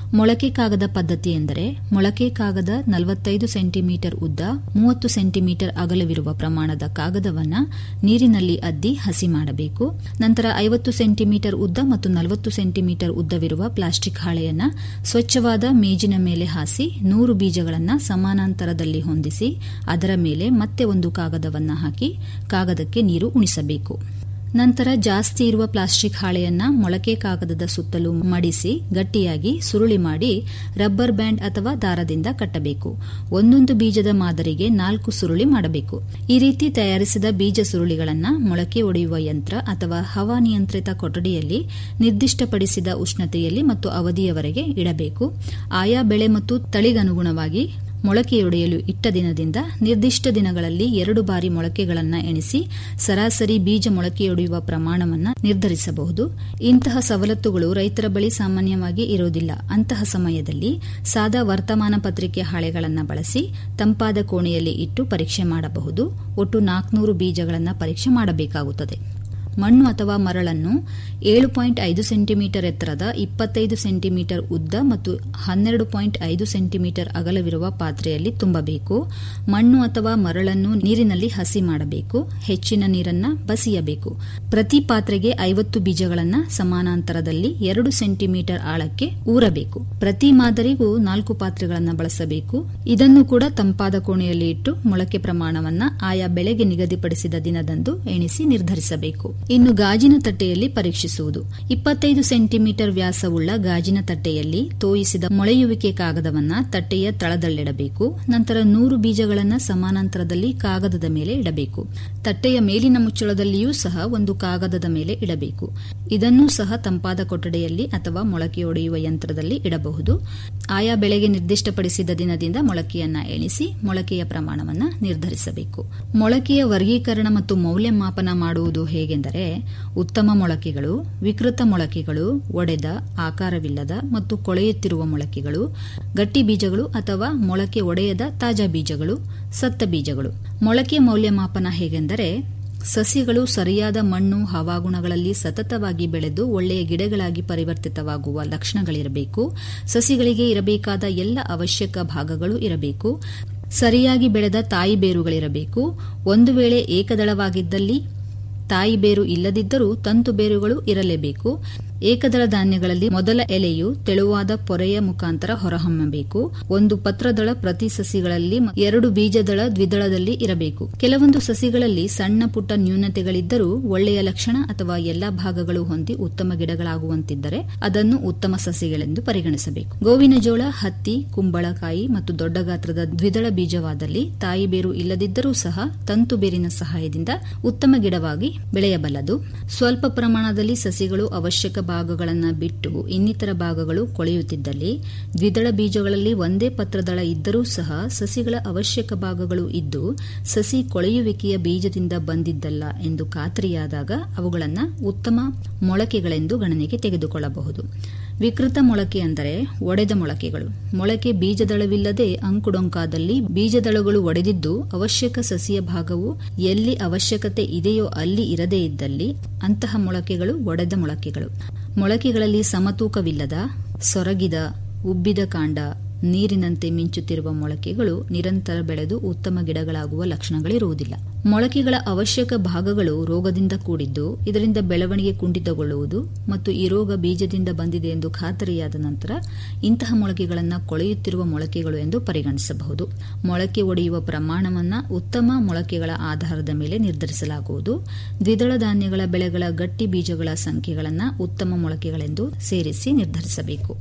ಮೊಳಕೆ ಕಾಗದ ಪದ್ಧತಿ ಎಂದರೆ ಮೊಳಕೆ ಕಾಗದ ನಲವತ್ತೈದು ಸೆಂಟಿಮೀಟರ್ ಉದ್ದ ಮೂವತ್ತು ಸೆಂಟಿಮೀಟರ್ ಅಗಲವಿರುವ ಪ್ರಮಾಣದ ಕಾಗದವನ್ನ ನೀರಿನಲ್ಲಿ ಅದ್ದಿ ಹಸಿ ಮಾಡಬೇಕು ನಂತರ ಐವತ್ತು ಸೆಂಟಿಮೀಟರ್ ಉದ್ದ ಮತ್ತು ನಲವತ್ತು ಸೆಂಟಿಮೀಟರ್ ಉದ್ದವಿರುವ ಪ್ಲಾಸ್ಟಿಕ್ ಹಾಳೆಯನ್ನ ಸ್ವಚ್ಛವಾದ ಮೇಜಿನ ಮೇಲೆ ಹಾಸಿ ನೂರು ಬೀಜಗಳನ್ನು ಸಮಾನಾಂತರದಲ್ಲಿ ಹೊಂದಿಸಿ ಅದರ ಮೇಲೆ ಮತ್ತೆ ಒಂದು ಕಾಗದವನ್ನ ಹಾಕಿ ಕಾಗದಕ್ಕೆ ನೀರು ಉಣಿಸಬೇಕು ನಂತರ ಜಾಸ್ತಿ ಇರುವ ಪ್ಲಾಸ್ಟಿಕ್ ಹಾಳೆಯನ್ನ ಮೊಳಕೆ ಕಾಗದದ ಸುತ್ತಲೂ ಮಡಿಸಿ ಗಟ್ಟಿಯಾಗಿ ಸುರುಳಿ ಮಾಡಿ ರಬ್ಬರ್ ಬ್ಯಾಂಡ್ ಅಥವಾ ದಾರದಿಂದ ಕಟ್ಟಬೇಕು ಒಂದೊಂದು ಬೀಜದ ಮಾದರಿಗೆ ನಾಲ್ಕು ಸುರುಳಿ ಮಾಡಬೇಕು ಈ ರೀತಿ ತಯಾರಿಸಿದ ಬೀಜ ಸುರುಳಿಗಳನ್ನು ಮೊಳಕೆ ಒಡೆಯುವ ಯಂತ್ರ ಅಥವಾ ಹವಾನಿಯಂತ್ರಿತ ಕೊಠಡಿಯಲ್ಲಿ ನಿರ್ದಿಷ್ಟಪಡಿಸಿದ ಉಷ್ಣತೆಯಲ್ಲಿ ಮತ್ತು ಅವಧಿಯವರೆಗೆ ಇಡಬೇಕು ಆಯಾ ಬೆಳೆ ಮತ್ತು ತಳಿಗನುಗುಣವಾಗಿ ಮೊಳಕೆಯೊಡೆಯಲು ಇಟ್ಟ ದಿನದಿಂದ ನಿರ್ದಿಷ್ಟ ದಿನಗಳಲ್ಲಿ ಎರಡು ಬಾರಿ ಮೊಳಕೆಗಳನ್ನು ಎಣಿಸಿ ಸರಾಸರಿ ಬೀಜ ಮೊಳಕೆಯೊಡೆಯುವ ಪ್ರಮಾಣವನ್ನು ನಿರ್ಧರಿಸಬಹುದು ಇಂತಹ ಸವಲತ್ತುಗಳು ರೈತರ ಬಳಿ ಸಾಮಾನ್ಯವಾಗಿ ಇರುವುದಿಲ್ಲ ಅಂತಹ ಸಮಯದಲ್ಲಿ ಸಾದಾ ವರ್ತಮಾನ ಪತ್ರಿಕೆ ಹಾಳೆಗಳನ್ನು ಬಳಸಿ ತಂಪಾದ ಕೋಣೆಯಲ್ಲಿ ಇಟ್ಟು ಪರೀಕ್ಷೆ ಮಾಡಬಹುದು ಒಟ್ಟು ನಾಲ್ಕುನೂರು ಬೀಜಗಳನ್ನು ಪರೀಕ್ಷೆ ಮಾಡಬೇಕಾಗುತ್ತದೆ ಮಣ್ಣು ಅಥವಾ ಮರಳನ್ನು ಏಳು ಪಾಯಿಂಟ್ ಐದು ಸೆಂಟಿಮೀಟರ್ ಎತ್ತರದ ಇಪ್ಪತ್ತೈದು ಸೆಂಟಿಮೀಟರ್ ಉದ್ದ ಮತ್ತು ಹನ್ನೆರಡು ಪಾಯಿಂಟ್ ಐದು ಸೆಂಟಿಮೀಟರ್ ಅಗಲವಿರುವ ಪಾತ್ರೆಯಲ್ಲಿ ತುಂಬಬೇಕು ಮಣ್ಣು ಅಥವಾ ಮರಳನ್ನು ನೀರಿನಲ್ಲಿ ಹಸಿ ಮಾಡಬೇಕು ಹೆಚ್ಚಿನ ನೀರನ್ನ ಬಸಿಯಬೇಕು ಪ್ರತಿ ಪಾತ್ರೆಗೆ ಐವತ್ತು ಬೀಜಗಳನ್ನು ಸಮಾನಾಂತರದಲ್ಲಿ ಎರಡು ಸೆಂಟಿಮೀಟರ್ ಆಳಕ್ಕೆ ಊರಬೇಕು ಪ್ರತಿ ಮಾದರಿಗೂ ನಾಲ್ಕು ಪಾತ್ರೆಗಳನ್ನು ಬಳಸಬೇಕು ಇದನ್ನು ಕೂಡ ತಂಪಾದ ಕೋಣೆಯಲ್ಲಿ ಇಟ್ಟು ಮೊಳಕೆ ಪ್ರಮಾಣವನ್ನ ಆಯಾ ಬೆಳೆಗೆ ನಿಗದಿಪಡಿಸಿದ ದಿನದಂದು ಎಣಿಸಿ ನಿರ್ಧರಿಸಬೇಕು ಇನ್ನು ಗಾಜಿನ ತಟ್ಟೆಯಲ್ಲಿ ಪರೀಕ್ಷಿಸುವುದು ಇಪ್ಪತ್ತೈದು ಸೆಂಟಿಮೀಟರ್ ವ್ಯಾಸವುಳ್ಳ ಗಾಜಿನ ತಟ್ಟೆಯಲ್ಲಿ ತೋಯಿಸಿದ ಮೊಳೆಯುವಿಕೆ ಕಾಗದವನ್ನ ತಟ್ಟೆಯ ತಳದಲ್ಲಿಡಬೇಕು ನಂತರ ನೂರು ಬೀಜಗಳನ್ನು ಸಮಾನಾಂತರದಲ್ಲಿ ಕಾಗದದ ಮೇಲೆ ಇಡಬೇಕು ತಟ್ಟೆಯ ಮೇಲಿನ ಮುಚ್ಚಳದಲ್ಲಿಯೂ ಸಹ ಒಂದು ಕಾಗದದ ಮೇಲೆ ಇಡಬೇಕು ಇದನ್ನೂ ಸಹ ತಂಪಾದ ಕೊಠಡಿಯಲ್ಲಿ ಅಥವಾ ಮೊಳಕೆ ಒಡೆಯುವ ಯಂತ್ರದಲ್ಲಿ ಇಡಬಹುದು ಆಯಾ ಬೆಳೆಗೆ ನಿರ್ದಿಷ್ಟಪಡಿಸಿದ ದಿನದಿಂದ ಮೊಳಕೆಯನ್ನ ಎಣಿಸಿ ಮೊಳಕೆಯ ಪ್ರಮಾಣವನ್ನು ನಿರ್ಧರಿಸಬೇಕು ಮೊಳಕೆಯ ವರ್ಗೀಕರಣ ಮತ್ತು ಮೌಲ್ಯಮಾಪನ ಮಾಡುವುದು ಹೇಗೆಂದರೆ ಉತ್ತಮ ಮೊಳಕೆಗಳು ವಿಕೃತ ಮೊಳಕೆಗಳು ಒಡೆದ ಆಕಾರವಿಲ್ಲದ ಮತ್ತು ಕೊಳೆಯುತ್ತಿರುವ ಮೊಳಕೆಗಳು ಗಟ್ಟಿ ಬೀಜಗಳು ಅಥವಾ ಮೊಳಕೆ ಒಡೆಯದ ತಾಜಾ ಬೀಜಗಳು ಸತ್ತ ಬೀಜಗಳು ಮೊಳಕೆ ಮೌಲ್ಯಮಾಪನ ಹೇಗೆಂದರೆ ಸಸಿಗಳು ಸರಿಯಾದ ಮಣ್ಣು ಹವಾಗುಣಗಳಲ್ಲಿ ಸತತವಾಗಿ ಬೆಳೆದು ಒಳ್ಳೆಯ ಗಿಡಗಳಾಗಿ ಪರಿವರ್ತಿತವಾಗುವ ಲಕ್ಷಣಗಳಿರಬೇಕು ಸಸಿಗಳಿಗೆ ಇರಬೇಕಾದ ಎಲ್ಲ ಅವಶ್ಯಕ ಭಾಗಗಳು ಇರಬೇಕು ಸರಿಯಾಗಿ ಬೆಳೆದ ತಾಯಿ ಬೇರುಗಳಿರಬೇಕು ಒಂದು ವೇಳೆ ಏಕದಳವಾಗಿದ್ದಲ್ಲಿ ತಾಯಿ ಬೇರು ಇಲ್ಲದಿದ್ದರೂ ತಂತು ಬೇರುಗಳು ಇರಲೇಬೇಕು ಏಕದಳ ಧಾನ್ಯಗಳಲ್ಲಿ ಮೊದಲ ಎಲೆಯು ತೆಳುವಾದ ಪೊರೆಯ ಮುಖಾಂತರ ಹೊರಹೊಮ್ಮಬೇಕು ಒಂದು ಪತ್ರದಳ ಪ್ರತಿ ಸಸಿಗಳಲ್ಲಿ ಎರಡು ಬೀಜದಳ ದ್ವಿದಳದಲ್ಲಿ ಇರಬೇಕು ಕೆಲವೊಂದು ಸಸಿಗಳಲ್ಲಿ ಸಣ್ಣ ಪುಟ್ಟ ನ್ಯೂನತೆಗಳಿದ್ದರೂ ಒಳ್ಳೆಯ ಲಕ್ಷಣ ಅಥವಾ ಎಲ್ಲಾ ಭಾಗಗಳು ಹೊಂದಿ ಉತ್ತಮ ಗಿಡಗಳಾಗುವಂತಿದ್ದರೆ ಅದನ್ನು ಉತ್ತಮ ಸಸಿಗಳೆಂದು ಪರಿಗಣಿಸಬೇಕು ಗೋವಿನ ಜೋಳ ಹತ್ತಿ ಕುಂಬಳಕಾಯಿ ಮತ್ತು ದೊಡ್ಡ ಗಾತ್ರದ ದ್ವಿದಳ ಬೀಜವಾದಲ್ಲಿ ತಾಯಿ ಬೇರು ಇಲ್ಲದಿದ್ದರೂ ಸಹ ತಂತು ಬೇರಿನ ಸಹಾಯದಿಂದ ಉತ್ತಮ ಗಿಡವಾಗಿ ಬೆಳೆಯಬಲ್ಲದು ಸ್ವಲ್ಪ ಪ್ರಮಾಣದಲ್ಲಿ ಸಸಿಗಳು ಅವಶ್ಯಕ ಭಾಗಗಳನ್ನು ಬಿಟ್ಟು ಇನ್ನಿತರ ಭಾಗಗಳು ಕೊಳೆಯುತ್ತಿದ್ದಲ್ಲಿ ದ್ವಿದಳ ಬೀಜಗಳಲ್ಲಿ ಒಂದೇ ಪತ್ರದಳ ಇದ್ದರೂ ಸಹ ಸಸಿಗಳ ಅವಶ್ಯಕ ಭಾಗಗಳು ಇದ್ದು ಸಸಿ ಕೊಳೆಯುವಿಕೆಯ ಬೀಜದಿಂದ ಬಂದಿದ್ದಲ್ಲ ಎಂದು ಖಾತ್ರಿಯಾದಾಗ ಅವುಗಳನ್ನು ಉತ್ತಮ ಮೊಳಕೆಗಳೆಂದು ಗಣನೆಗೆ ತೆಗೆದುಕೊಳ್ಳಬಹುದು ವಿಕೃತ ಮೊಳಕೆ ಅಂದರೆ ಒಡೆದ ಮೊಳಕೆಗಳು ಮೊಳಕೆ ಬೀಜದಳವಿಲ್ಲದೆ ಅಂಕುಡೊಂಕಾದಲ್ಲಿ ಬೀಜದಳಗಳು ಒಡೆದಿದ್ದು ಅವಶ್ಯಕ ಸಸಿಯ ಭಾಗವು ಎಲ್ಲಿ ಅವಶ್ಯಕತೆ ಇದೆಯೋ ಅಲ್ಲಿ ಇರದೇ ಇದ್ದಲ್ಲಿ ಅಂತಹ ಮೊಳಕೆಗಳು ಒಡೆದ ಮೊಳಕೆಗಳು ಮೊಳಕೆಗಳಲ್ಲಿ ಸಮತೂಕವಿಲ್ಲದ ಸೊರಗಿದ ಉಬ್ಬಿದ ಕಾಂಡ ನೀರಿನಂತೆ ಮಿಂಚುತ್ತಿರುವ ಮೊಳಕೆಗಳು ನಿರಂತರ ಬೆಳೆದು ಉತ್ತಮ ಗಿಡಗಳಾಗುವ ಲಕ್ಷಣಗಳಿರುವುದಿಲ್ಲ ಮೊಳಕೆಗಳ ಅವಶ್ಯಕ ಭಾಗಗಳು ರೋಗದಿಂದ ಕೂಡಿದ್ದು ಇದರಿಂದ ಬೆಳವಣಿಗೆ ಕುಂಠಿತಗೊಳ್ಳುವುದು ಮತ್ತು ಈ ರೋಗ ಬೀಜದಿಂದ ಬಂದಿದೆ ಎಂದು ಖಾತರಿಯಾದ ನಂತರ ಇಂತಹ ಮೊಳಕೆಗಳನ್ನು ಕೊಳೆಯುತ್ತಿರುವ ಮೊಳಕೆಗಳು ಎಂದು ಪರಿಗಣಿಸಬಹುದು ಮೊಳಕೆ ಒಡೆಯುವ ಪ್ರಮಾಣವನ್ನು ಉತ್ತಮ ಮೊಳಕೆಗಳ ಆಧಾರದ ಮೇಲೆ ನಿರ್ಧರಿಸಲಾಗುವುದು ದ್ವಿದಳ ಧಾನ್ಯಗಳ ಬೆಳೆಗಳ ಗಟ್ಟಿ ಬೀಜಗಳ ಸಂಖ್ಯೆಗಳನ್ನು ಉತ್ತಮ ಮೊಳಕೆಗಳೆಂದು ಸೇರಿಸಿ ನಿರ್ಧರಿಸಬೇಕು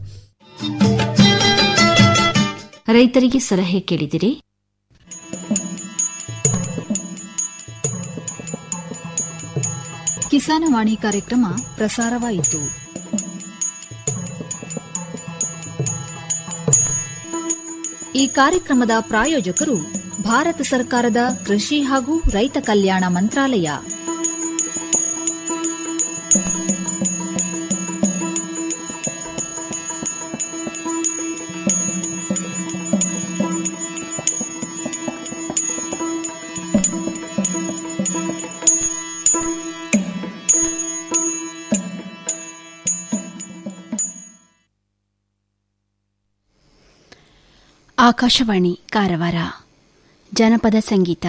ರೈತರಿಗೆ ಸಲಹೆ ಕೇಳಿದಿರಿ ಕಿಸಾನವಾಣಿ ಕಾರ್ಯಕ್ರಮ ಪ್ರಸಾರವಾಯಿತು ಈ ಕಾರ್ಯಕ್ರಮದ ಪ್ರಾಯೋಜಕರು ಭಾರತ ಸರ್ಕಾರದ ಕೃಷಿ ಹಾಗೂ ರೈತ ಕಲ್ಯಾಣ ಮಂತ್ರಾಲಯ ಆಕಾಶವಾಣಿ ಕಾರವಾರ ಜನಪದ ಸಂಗೀತ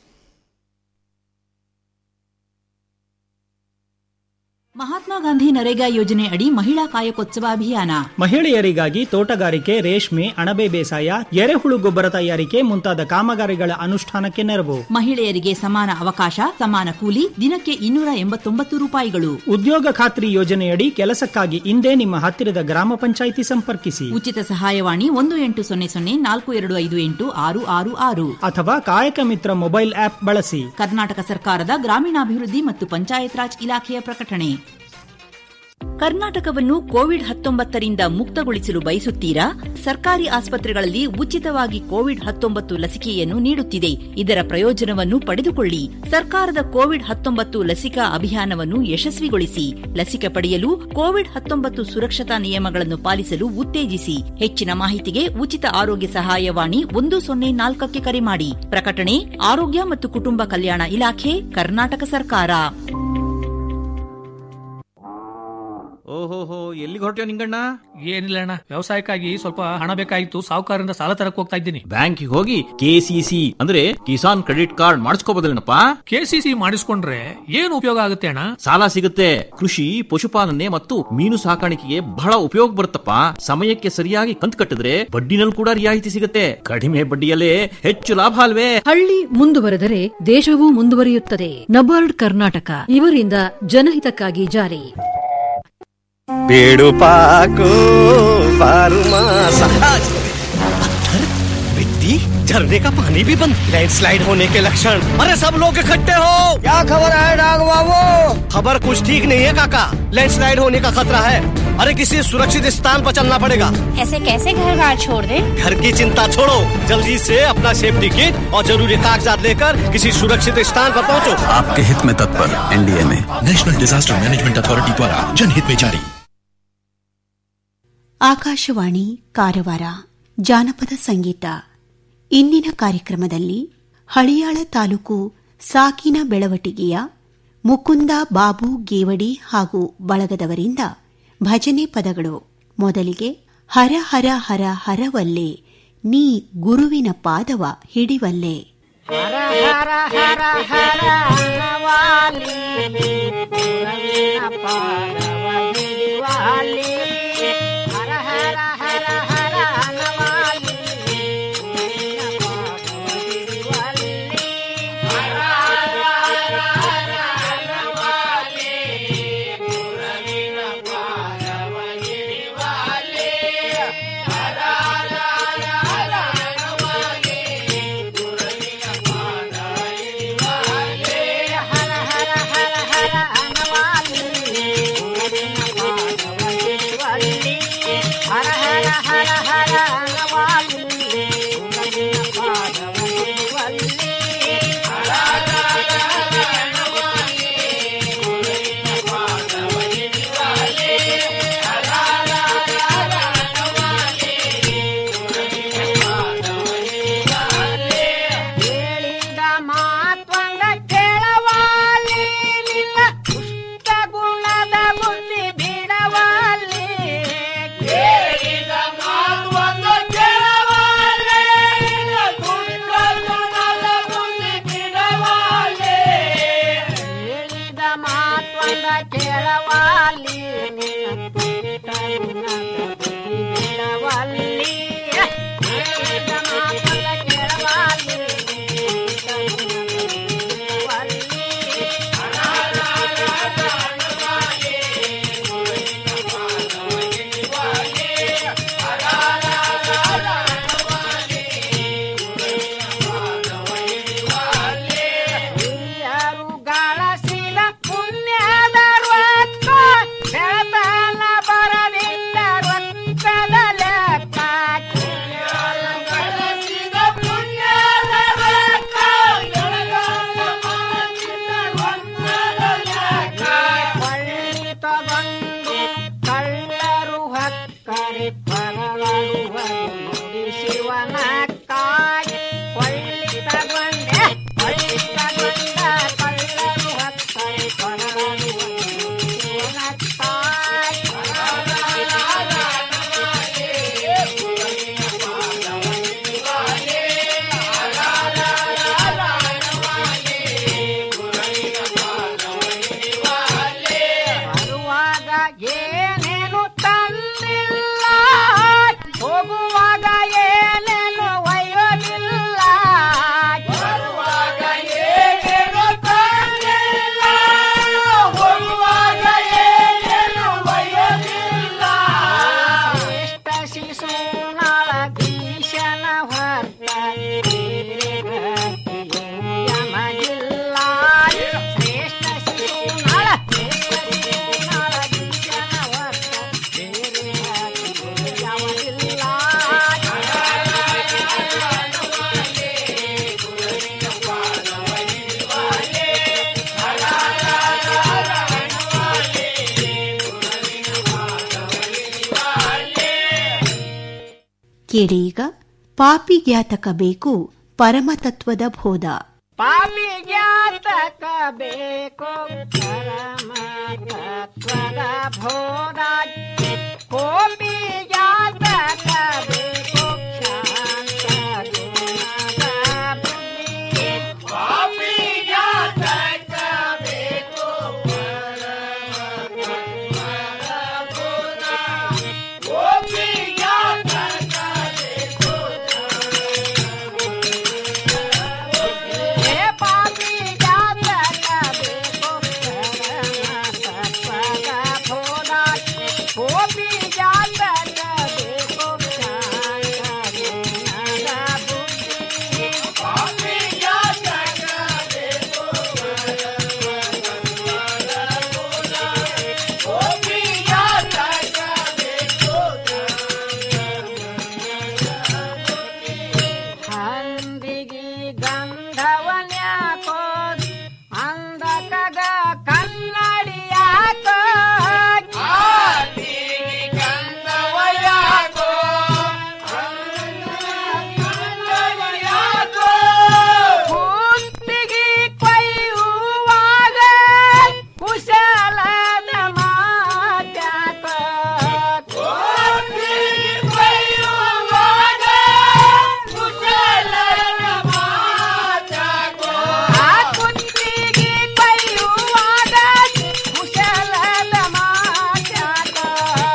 ಮಹಾತ್ಮ ಗಾಂಧಿ ನರೇಗಾ ಯೋಜನೆ ಅಡಿ ಮಹಿಳಾ ಕಾಯಕೋತ್ಸವ ಅಭಿಯಾನ ಮಹಿಳೆಯರಿಗಾಗಿ ತೋಟಗಾರಿಕೆ ರೇಷ್ಮೆ ಅಣಬೆ ಬೇಸಾಯ ಎರೆಹುಳು ಗೊಬ್ಬರ ತಯಾರಿಕೆ ಮುಂತಾದ ಕಾಮಗಾರಿಗಳ ಅನುಷ್ಠಾನಕ್ಕೆ ನೆರವು ಮಹಿಳೆಯರಿಗೆ ಸಮಾನ ಅವಕಾಶ ಸಮಾನ ಕೂಲಿ ದಿನಕ್ಕೆ ಇನ್ನೂರ ಎಂಬತ್ತೊಂಬತ್ತು ರೂಪಾಯಿಗಳು ಉದ್ಯೋಗ ಖಾತ್ರಿ ಯೋಜನೆಯಡಿ ಕೆಲಸಕ್ಕಾಗಿ ಇಂದೇ ನಿಮ್ಮ ಹತ್ತಿರದ ಗ್ರಾಮ ಪಂಚಾಯಿತಿ ಸಂಪರ್ಕಿಸಿ ಉಚಿತ ಸಹಾಯವಾಣಿ ಒಂದು ಎಂಟು ಸೊನ್ನೆ ಸೊನ್ನೆ ನಾಲ್ಕು ಎರಡು ಐದು ಎಂಟು ಆರು ಆರು ಆರು ಅಥವಾ ಕಾಯಕ ಮಿತ್ರ ಮೊಬೈಲ್ ಆಪ್ ಬಳಸಿ ಕರ್ನಾಟಕ ಸರ್ಕಾರದ ಗ್ರಾಮೀಣಾಭಿವೃದ್ಧಿ ಮತ್ತು ಪಂಚಾಯತ್ ರಾಜ್ ಇಲಾಖೆಯ ಪ್ರಕಟಣೆ ಕರ್ನಾಟಕವನ್ನು ಕೋವಿಡ್ ಹತ್ತೊಂಬತ್ತರಿಂದ ಮುಕ್ತಗೊಳಿಸಲು ಬಯಸುತ್ತೀರಾ ಸರ್ಕಾರಿ ಆಸ್ಪತ್ರೆಗಳಲ್ಲಿ ಉಚಿತವಾಗಿ ಕೋವಿಡ್ ಹತ್ತೊಂಬತ್ತು ಲಸಿಕೆಯನ್ನು ನೀಡುತ್ತಿದೆ ಇದರ ಪ್ರಯೋಜನವನ್ನು ಪಡೆದುಕೊಳ್ಳಿ ಸರ್ಕಾರದ ಕೋವಿಡ್ ಹತ್ತೊಂಬತ್ತು ಲಸಿಕಾ ಅಭಿಯಾನವನ್ನು ಯಶಸ್ವಿಗೊಳಿಸಿ ಲಸಿಕೆ ಪಡೆಯಲು ಕೋವಿಡ್ ಹತ್ತೊಂಬತ್ತು ಸುರಕ್ಷತಾ ನಿಯಮಗಳನ್ನು ಪಾಲಿಸಲು ಉತ್ತೇಜಿಸಿ ಹೆಚ್ಚಿನ ಮಾಹಿತಿಗೆ ಉಚಿತ ಆರೋಗ್ಯ ಸಹಾಯವಾಣಿ ಒಂದು ಸೊನ್ನೆ ನಾಲ್ಕಕ್ಕೆ ಕರೆ ಮಾಡಿ ಪ್ರಕಟಣೆ ಆರೋಗ್ಯ ಮತ್ತು ಕುಟುಂಬ ಕಲ್ಯಾಣ ಇಲಾಖೆ ಕರ್ನಾಟಕ ಸರ್ಕಾರ ಓಹೋಹೋ ಎಲ್ಲಿಗೆ ಹೊರಟ್ಯೋ ನಿಂಗಣ್ಣ ಏನಿಲ್ಲ ಅಣ್ಣ ವ್ಯವಸಾಯಕ್ಕಾಗಿ ಸ್ವಲ್ಪ ಹಣ ಬೇಕಾಗಿತ್ತು ಸಾಹುಕಾರರಿಂದ ಸಾಲ ತರಕ್ ಹೋಗ್ತಾ ಇದ್ದೀನಿ ಬ್ಯಾಂಕಿಗೆ ಹೋಗಿ ಕೆಸಿಸಿ ಅಂದ್ರೆ ಕಿಸಾನ್ ಕ್ರೆಡಿಟ್ ಕಾರ್ಡ್ ಮಾಡಿಸ್ಕೋಬೋದಲ್ಲೇನಪ್ಪ ಕೆಸಿಸಿ ಮಾಡಿಸ್ಕೊಂಡ್ರೆ ಏನು ಉಪಯೋಗ ಆಗುತ್ತೆ ಅಣ್ಣ ಸಾಲ ಸಿಗುತ್ತೆ ಕೃಷಿ ಪಶುಪಾಲನೆ ಮತ್ತು ಮೀನು ಸಾಕಾಣಿಕೆಗೆ ಬಹಳ ಉಪಯೋಗ ಬರುತ್ತಪ್ಪ ಸಮಯಕ್ಕೆ ಸರಿಯಾಗಿ ಕಂತು ಕಟ್ಟಿದ್ರೆ ಬಡ್ಡಿನಲ್ಲಿ ಕೂಡ ರಿಯಾಯಿತಿ ಸಿಗುತ್ತೆ ಕಡಿಮೆ ಬಡ್ಡಿಯಲ್ಲೇ ಹೆಚ್ಚು ಲಾಭ ಅಲ್ವೇ ಹಳ್ಳಿ ಮುಂದುವರೆದರೆ ದೇಶವೂ ಮುಂದುವರಿಯುತ್ತದೆ ನಬಾರ್ಡ್ ಕರ್ನಾಟಕ ಇವರಿಂದ ಜನಹಿತಕ್ಕಾಗಿ ಜಾರಿ पेड़ों पाको बारू मासा पत्थर मिट्टी झरने का पानी भी बंद लैंडस्लाइड होने के लक्षण अरे सब लोग इकट्ठे हो क्या खबर है डाग बाबू खबर कुछ ठीक नहीं है काका लैंडस्लाइड होने का खतरा है अरे किसी सुरक्षित स्थान पर चलना पड़ेगा ऐसे कैसे घर बार छोड़ दे घर की चिंता छोड़ो जल्दी से अपना सेफ्टी किट और जरूरी कागजात लेकर किसी सुरक्षित स्थान पर पहुंचो आपके हित में तत्पर एनडीए में नेशनल डिजास्टर मैनेजमेंट अथॉरिटी द्वारा जनहित में जारी ಆಕಾಶವಾಣಿ ಕಾರವಾರ ಜಾನಪದ ಸಂಗೀತ ಇಂದಿನ ಕಾರ್ಯಕ್ರಮದಲ್ಲಿ ಹಳಿಯಾಳ ತಾಲೂಕು ಸಾಕಿನ ಬೆಳವಟಿಗೆಯ ಮುಕುಂದ ಬಾಬು ಗೇವಡಿ ಹಾಗೂ ಬಳಗದವರಿಂದ ಭಜನೆ ಪದಗಳು ಮೊದಲಿಗೆ ಹರ ಹರ ಹರ ಹರವಲ್ಲೆ ನೀ ಗುರುವಿನ ಪಾದವ ಹಿಡಿವಲ್ಲೆ ಹರ ಹರ ಹರ ಹರ ಅನ್ನವಾಲಿ ಗುರುವಿನ ಪಾದವ ಹಿಡಿವಾಲಿ ಹರ ಹರ ಹರ ಹರ ಅನ್ನವಾಲಿ ಗುರುವಿನ ಪಾದವ ಹಿಡಿವಾಲಿ ಹರ ಹರ ಹರ ಹರ ಅನ್ನವಾಲಿ ಗುರುವಿನ ಪಾದವ ಹಿಡಿವಾಲಿ ಹರ ಹರ ಹರ ಹರ ಅನ್ನವಾಲಿ ಗುರುವಿನ ಪಾದವ ಹಿಡಿವಾಲಿ ಹರ ಹರ ಹರ ಹರ ಅನ್ನವಾಲಿ ಕೇಳಿ ಈಗ ಪಾಪಿಗ್ಯಾತಕ ಬೇಕು ಪರಮತತ್ವದ ಬೋಧ ಪಾಪಿ ಜ್ಞಾತಕ ಬೇಕು ಪರಮ ತತ್ವದ ಬೋಧ ಕೋಪಿ ಜ್ಞಾತಕ ಬೇಕು ಶಾಂತ ಗುಣದ ಬುದ್ಧಿ ಪಾಪಿ ಜ್ಞಾತಕ ಬೇಕು ಕೋಪಿ ಜ್ಞಾತಕ ಬೇಕು ಹೇ ಪಾಪಿ ಜ್ಞಾತಕ ಬೇಕು ತತ್ವದ ಬೋಧ ಕೋಪಿ ಜ್ಞಾತಕ ಬೇಕು ಶಾಂತ ಗುಣದ ಬುದ್ಧಿ ಪಾಪಿ ಜ್ಞಾತಕ ಬೇಕು ಕೋಪಿ ಜ್ಞಾತಕ ಬೇಕು ಹಂದಿಗಿ ಗಂಧವನ್ಯಾಕೋ ಅಂದಕಗ ಕನ್ನಡಿಯಾಕೋ ಗಂಧವಯಾಕೋ ಕುಂತಿಗಿ ಕೊಯ್ಯುವಾಗ ಕುಶಲದ ಮಾತ್ಯಾಕೋ ಕುಂತಿಗಿ ಕೊಯ್ಯುವಾಗ ಕುಶಲದ ಮಾತ್ಯಾಕೋ ಆ ಕುಂತಿಗಿ ಕೊಯ್ಯುವಾಗ ಕುಶಲದ ಮಾತ್ಯಾಕೋ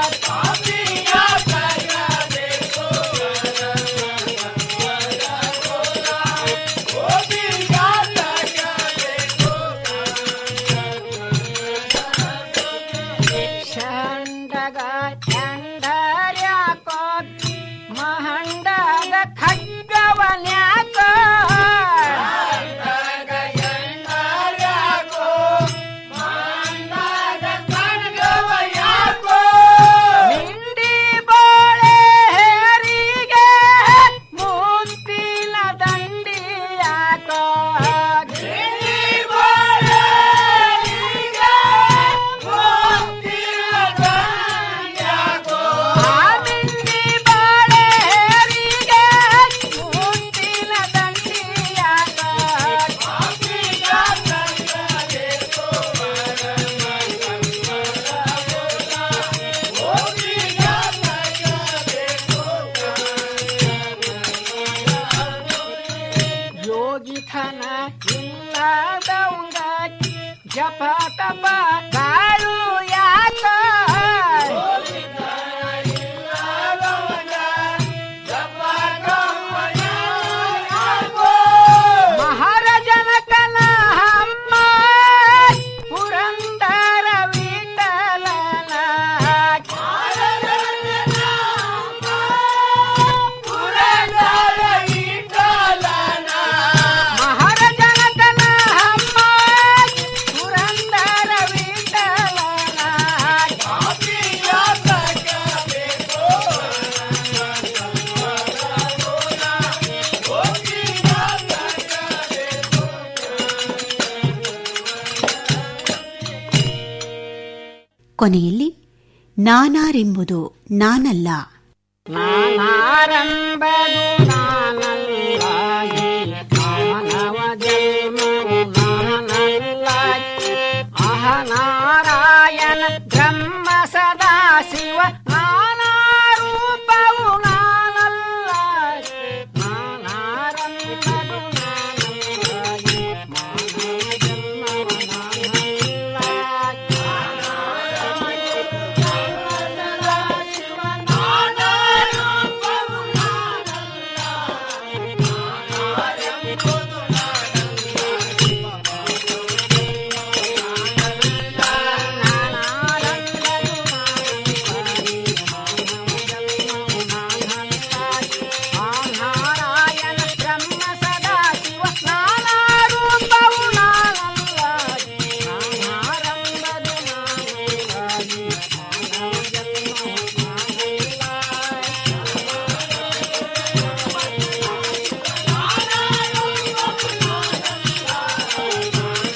ಷಂಡಗ ಚಂಡರ್ಯಾಕೋ ಮಹಂಡಗ ಖಡ್ಗವನ್ಯಾಕೋ ನಿಂಡಿ ಬೋಳೆ ಹೇರಿಗೆ ಮುಂತಿನ ದಂಡಿಯಾಕೋ ನಿಂಡಿ ಬೋಳೆ ಹೇರಿಗೆ ಮುಂತಿನ ದಂಡಿಯಾಕೋ ಆ ನಿಂಡಿ ಬೋಳೆ ಹೇರಿಗೆ ಮುಂತಿನ ದಂಡಿಯಾಕೋ ಯೋಗಿಥನ ಇಲ್ಲದವಂಗ ಜಪ ತಪ ಕಾಳು ಯಾಕ ಮಹಾರಾಜನಕನ ಹಮ್ಮ ಪುರಂದರ ವಿಠಲನ ಪುರಂದರ ವಿಠಲನ ಮಹಾರಾಜನಕನ ಹಮ್ಮ ಪುರಂದರ ವಿಠಲನ ಕೊನೆಯಲ್ಲಿ ನಾನಾರೆಂಬುದು ನಾನಲ್ಲ ನಾನಾರಂಬದು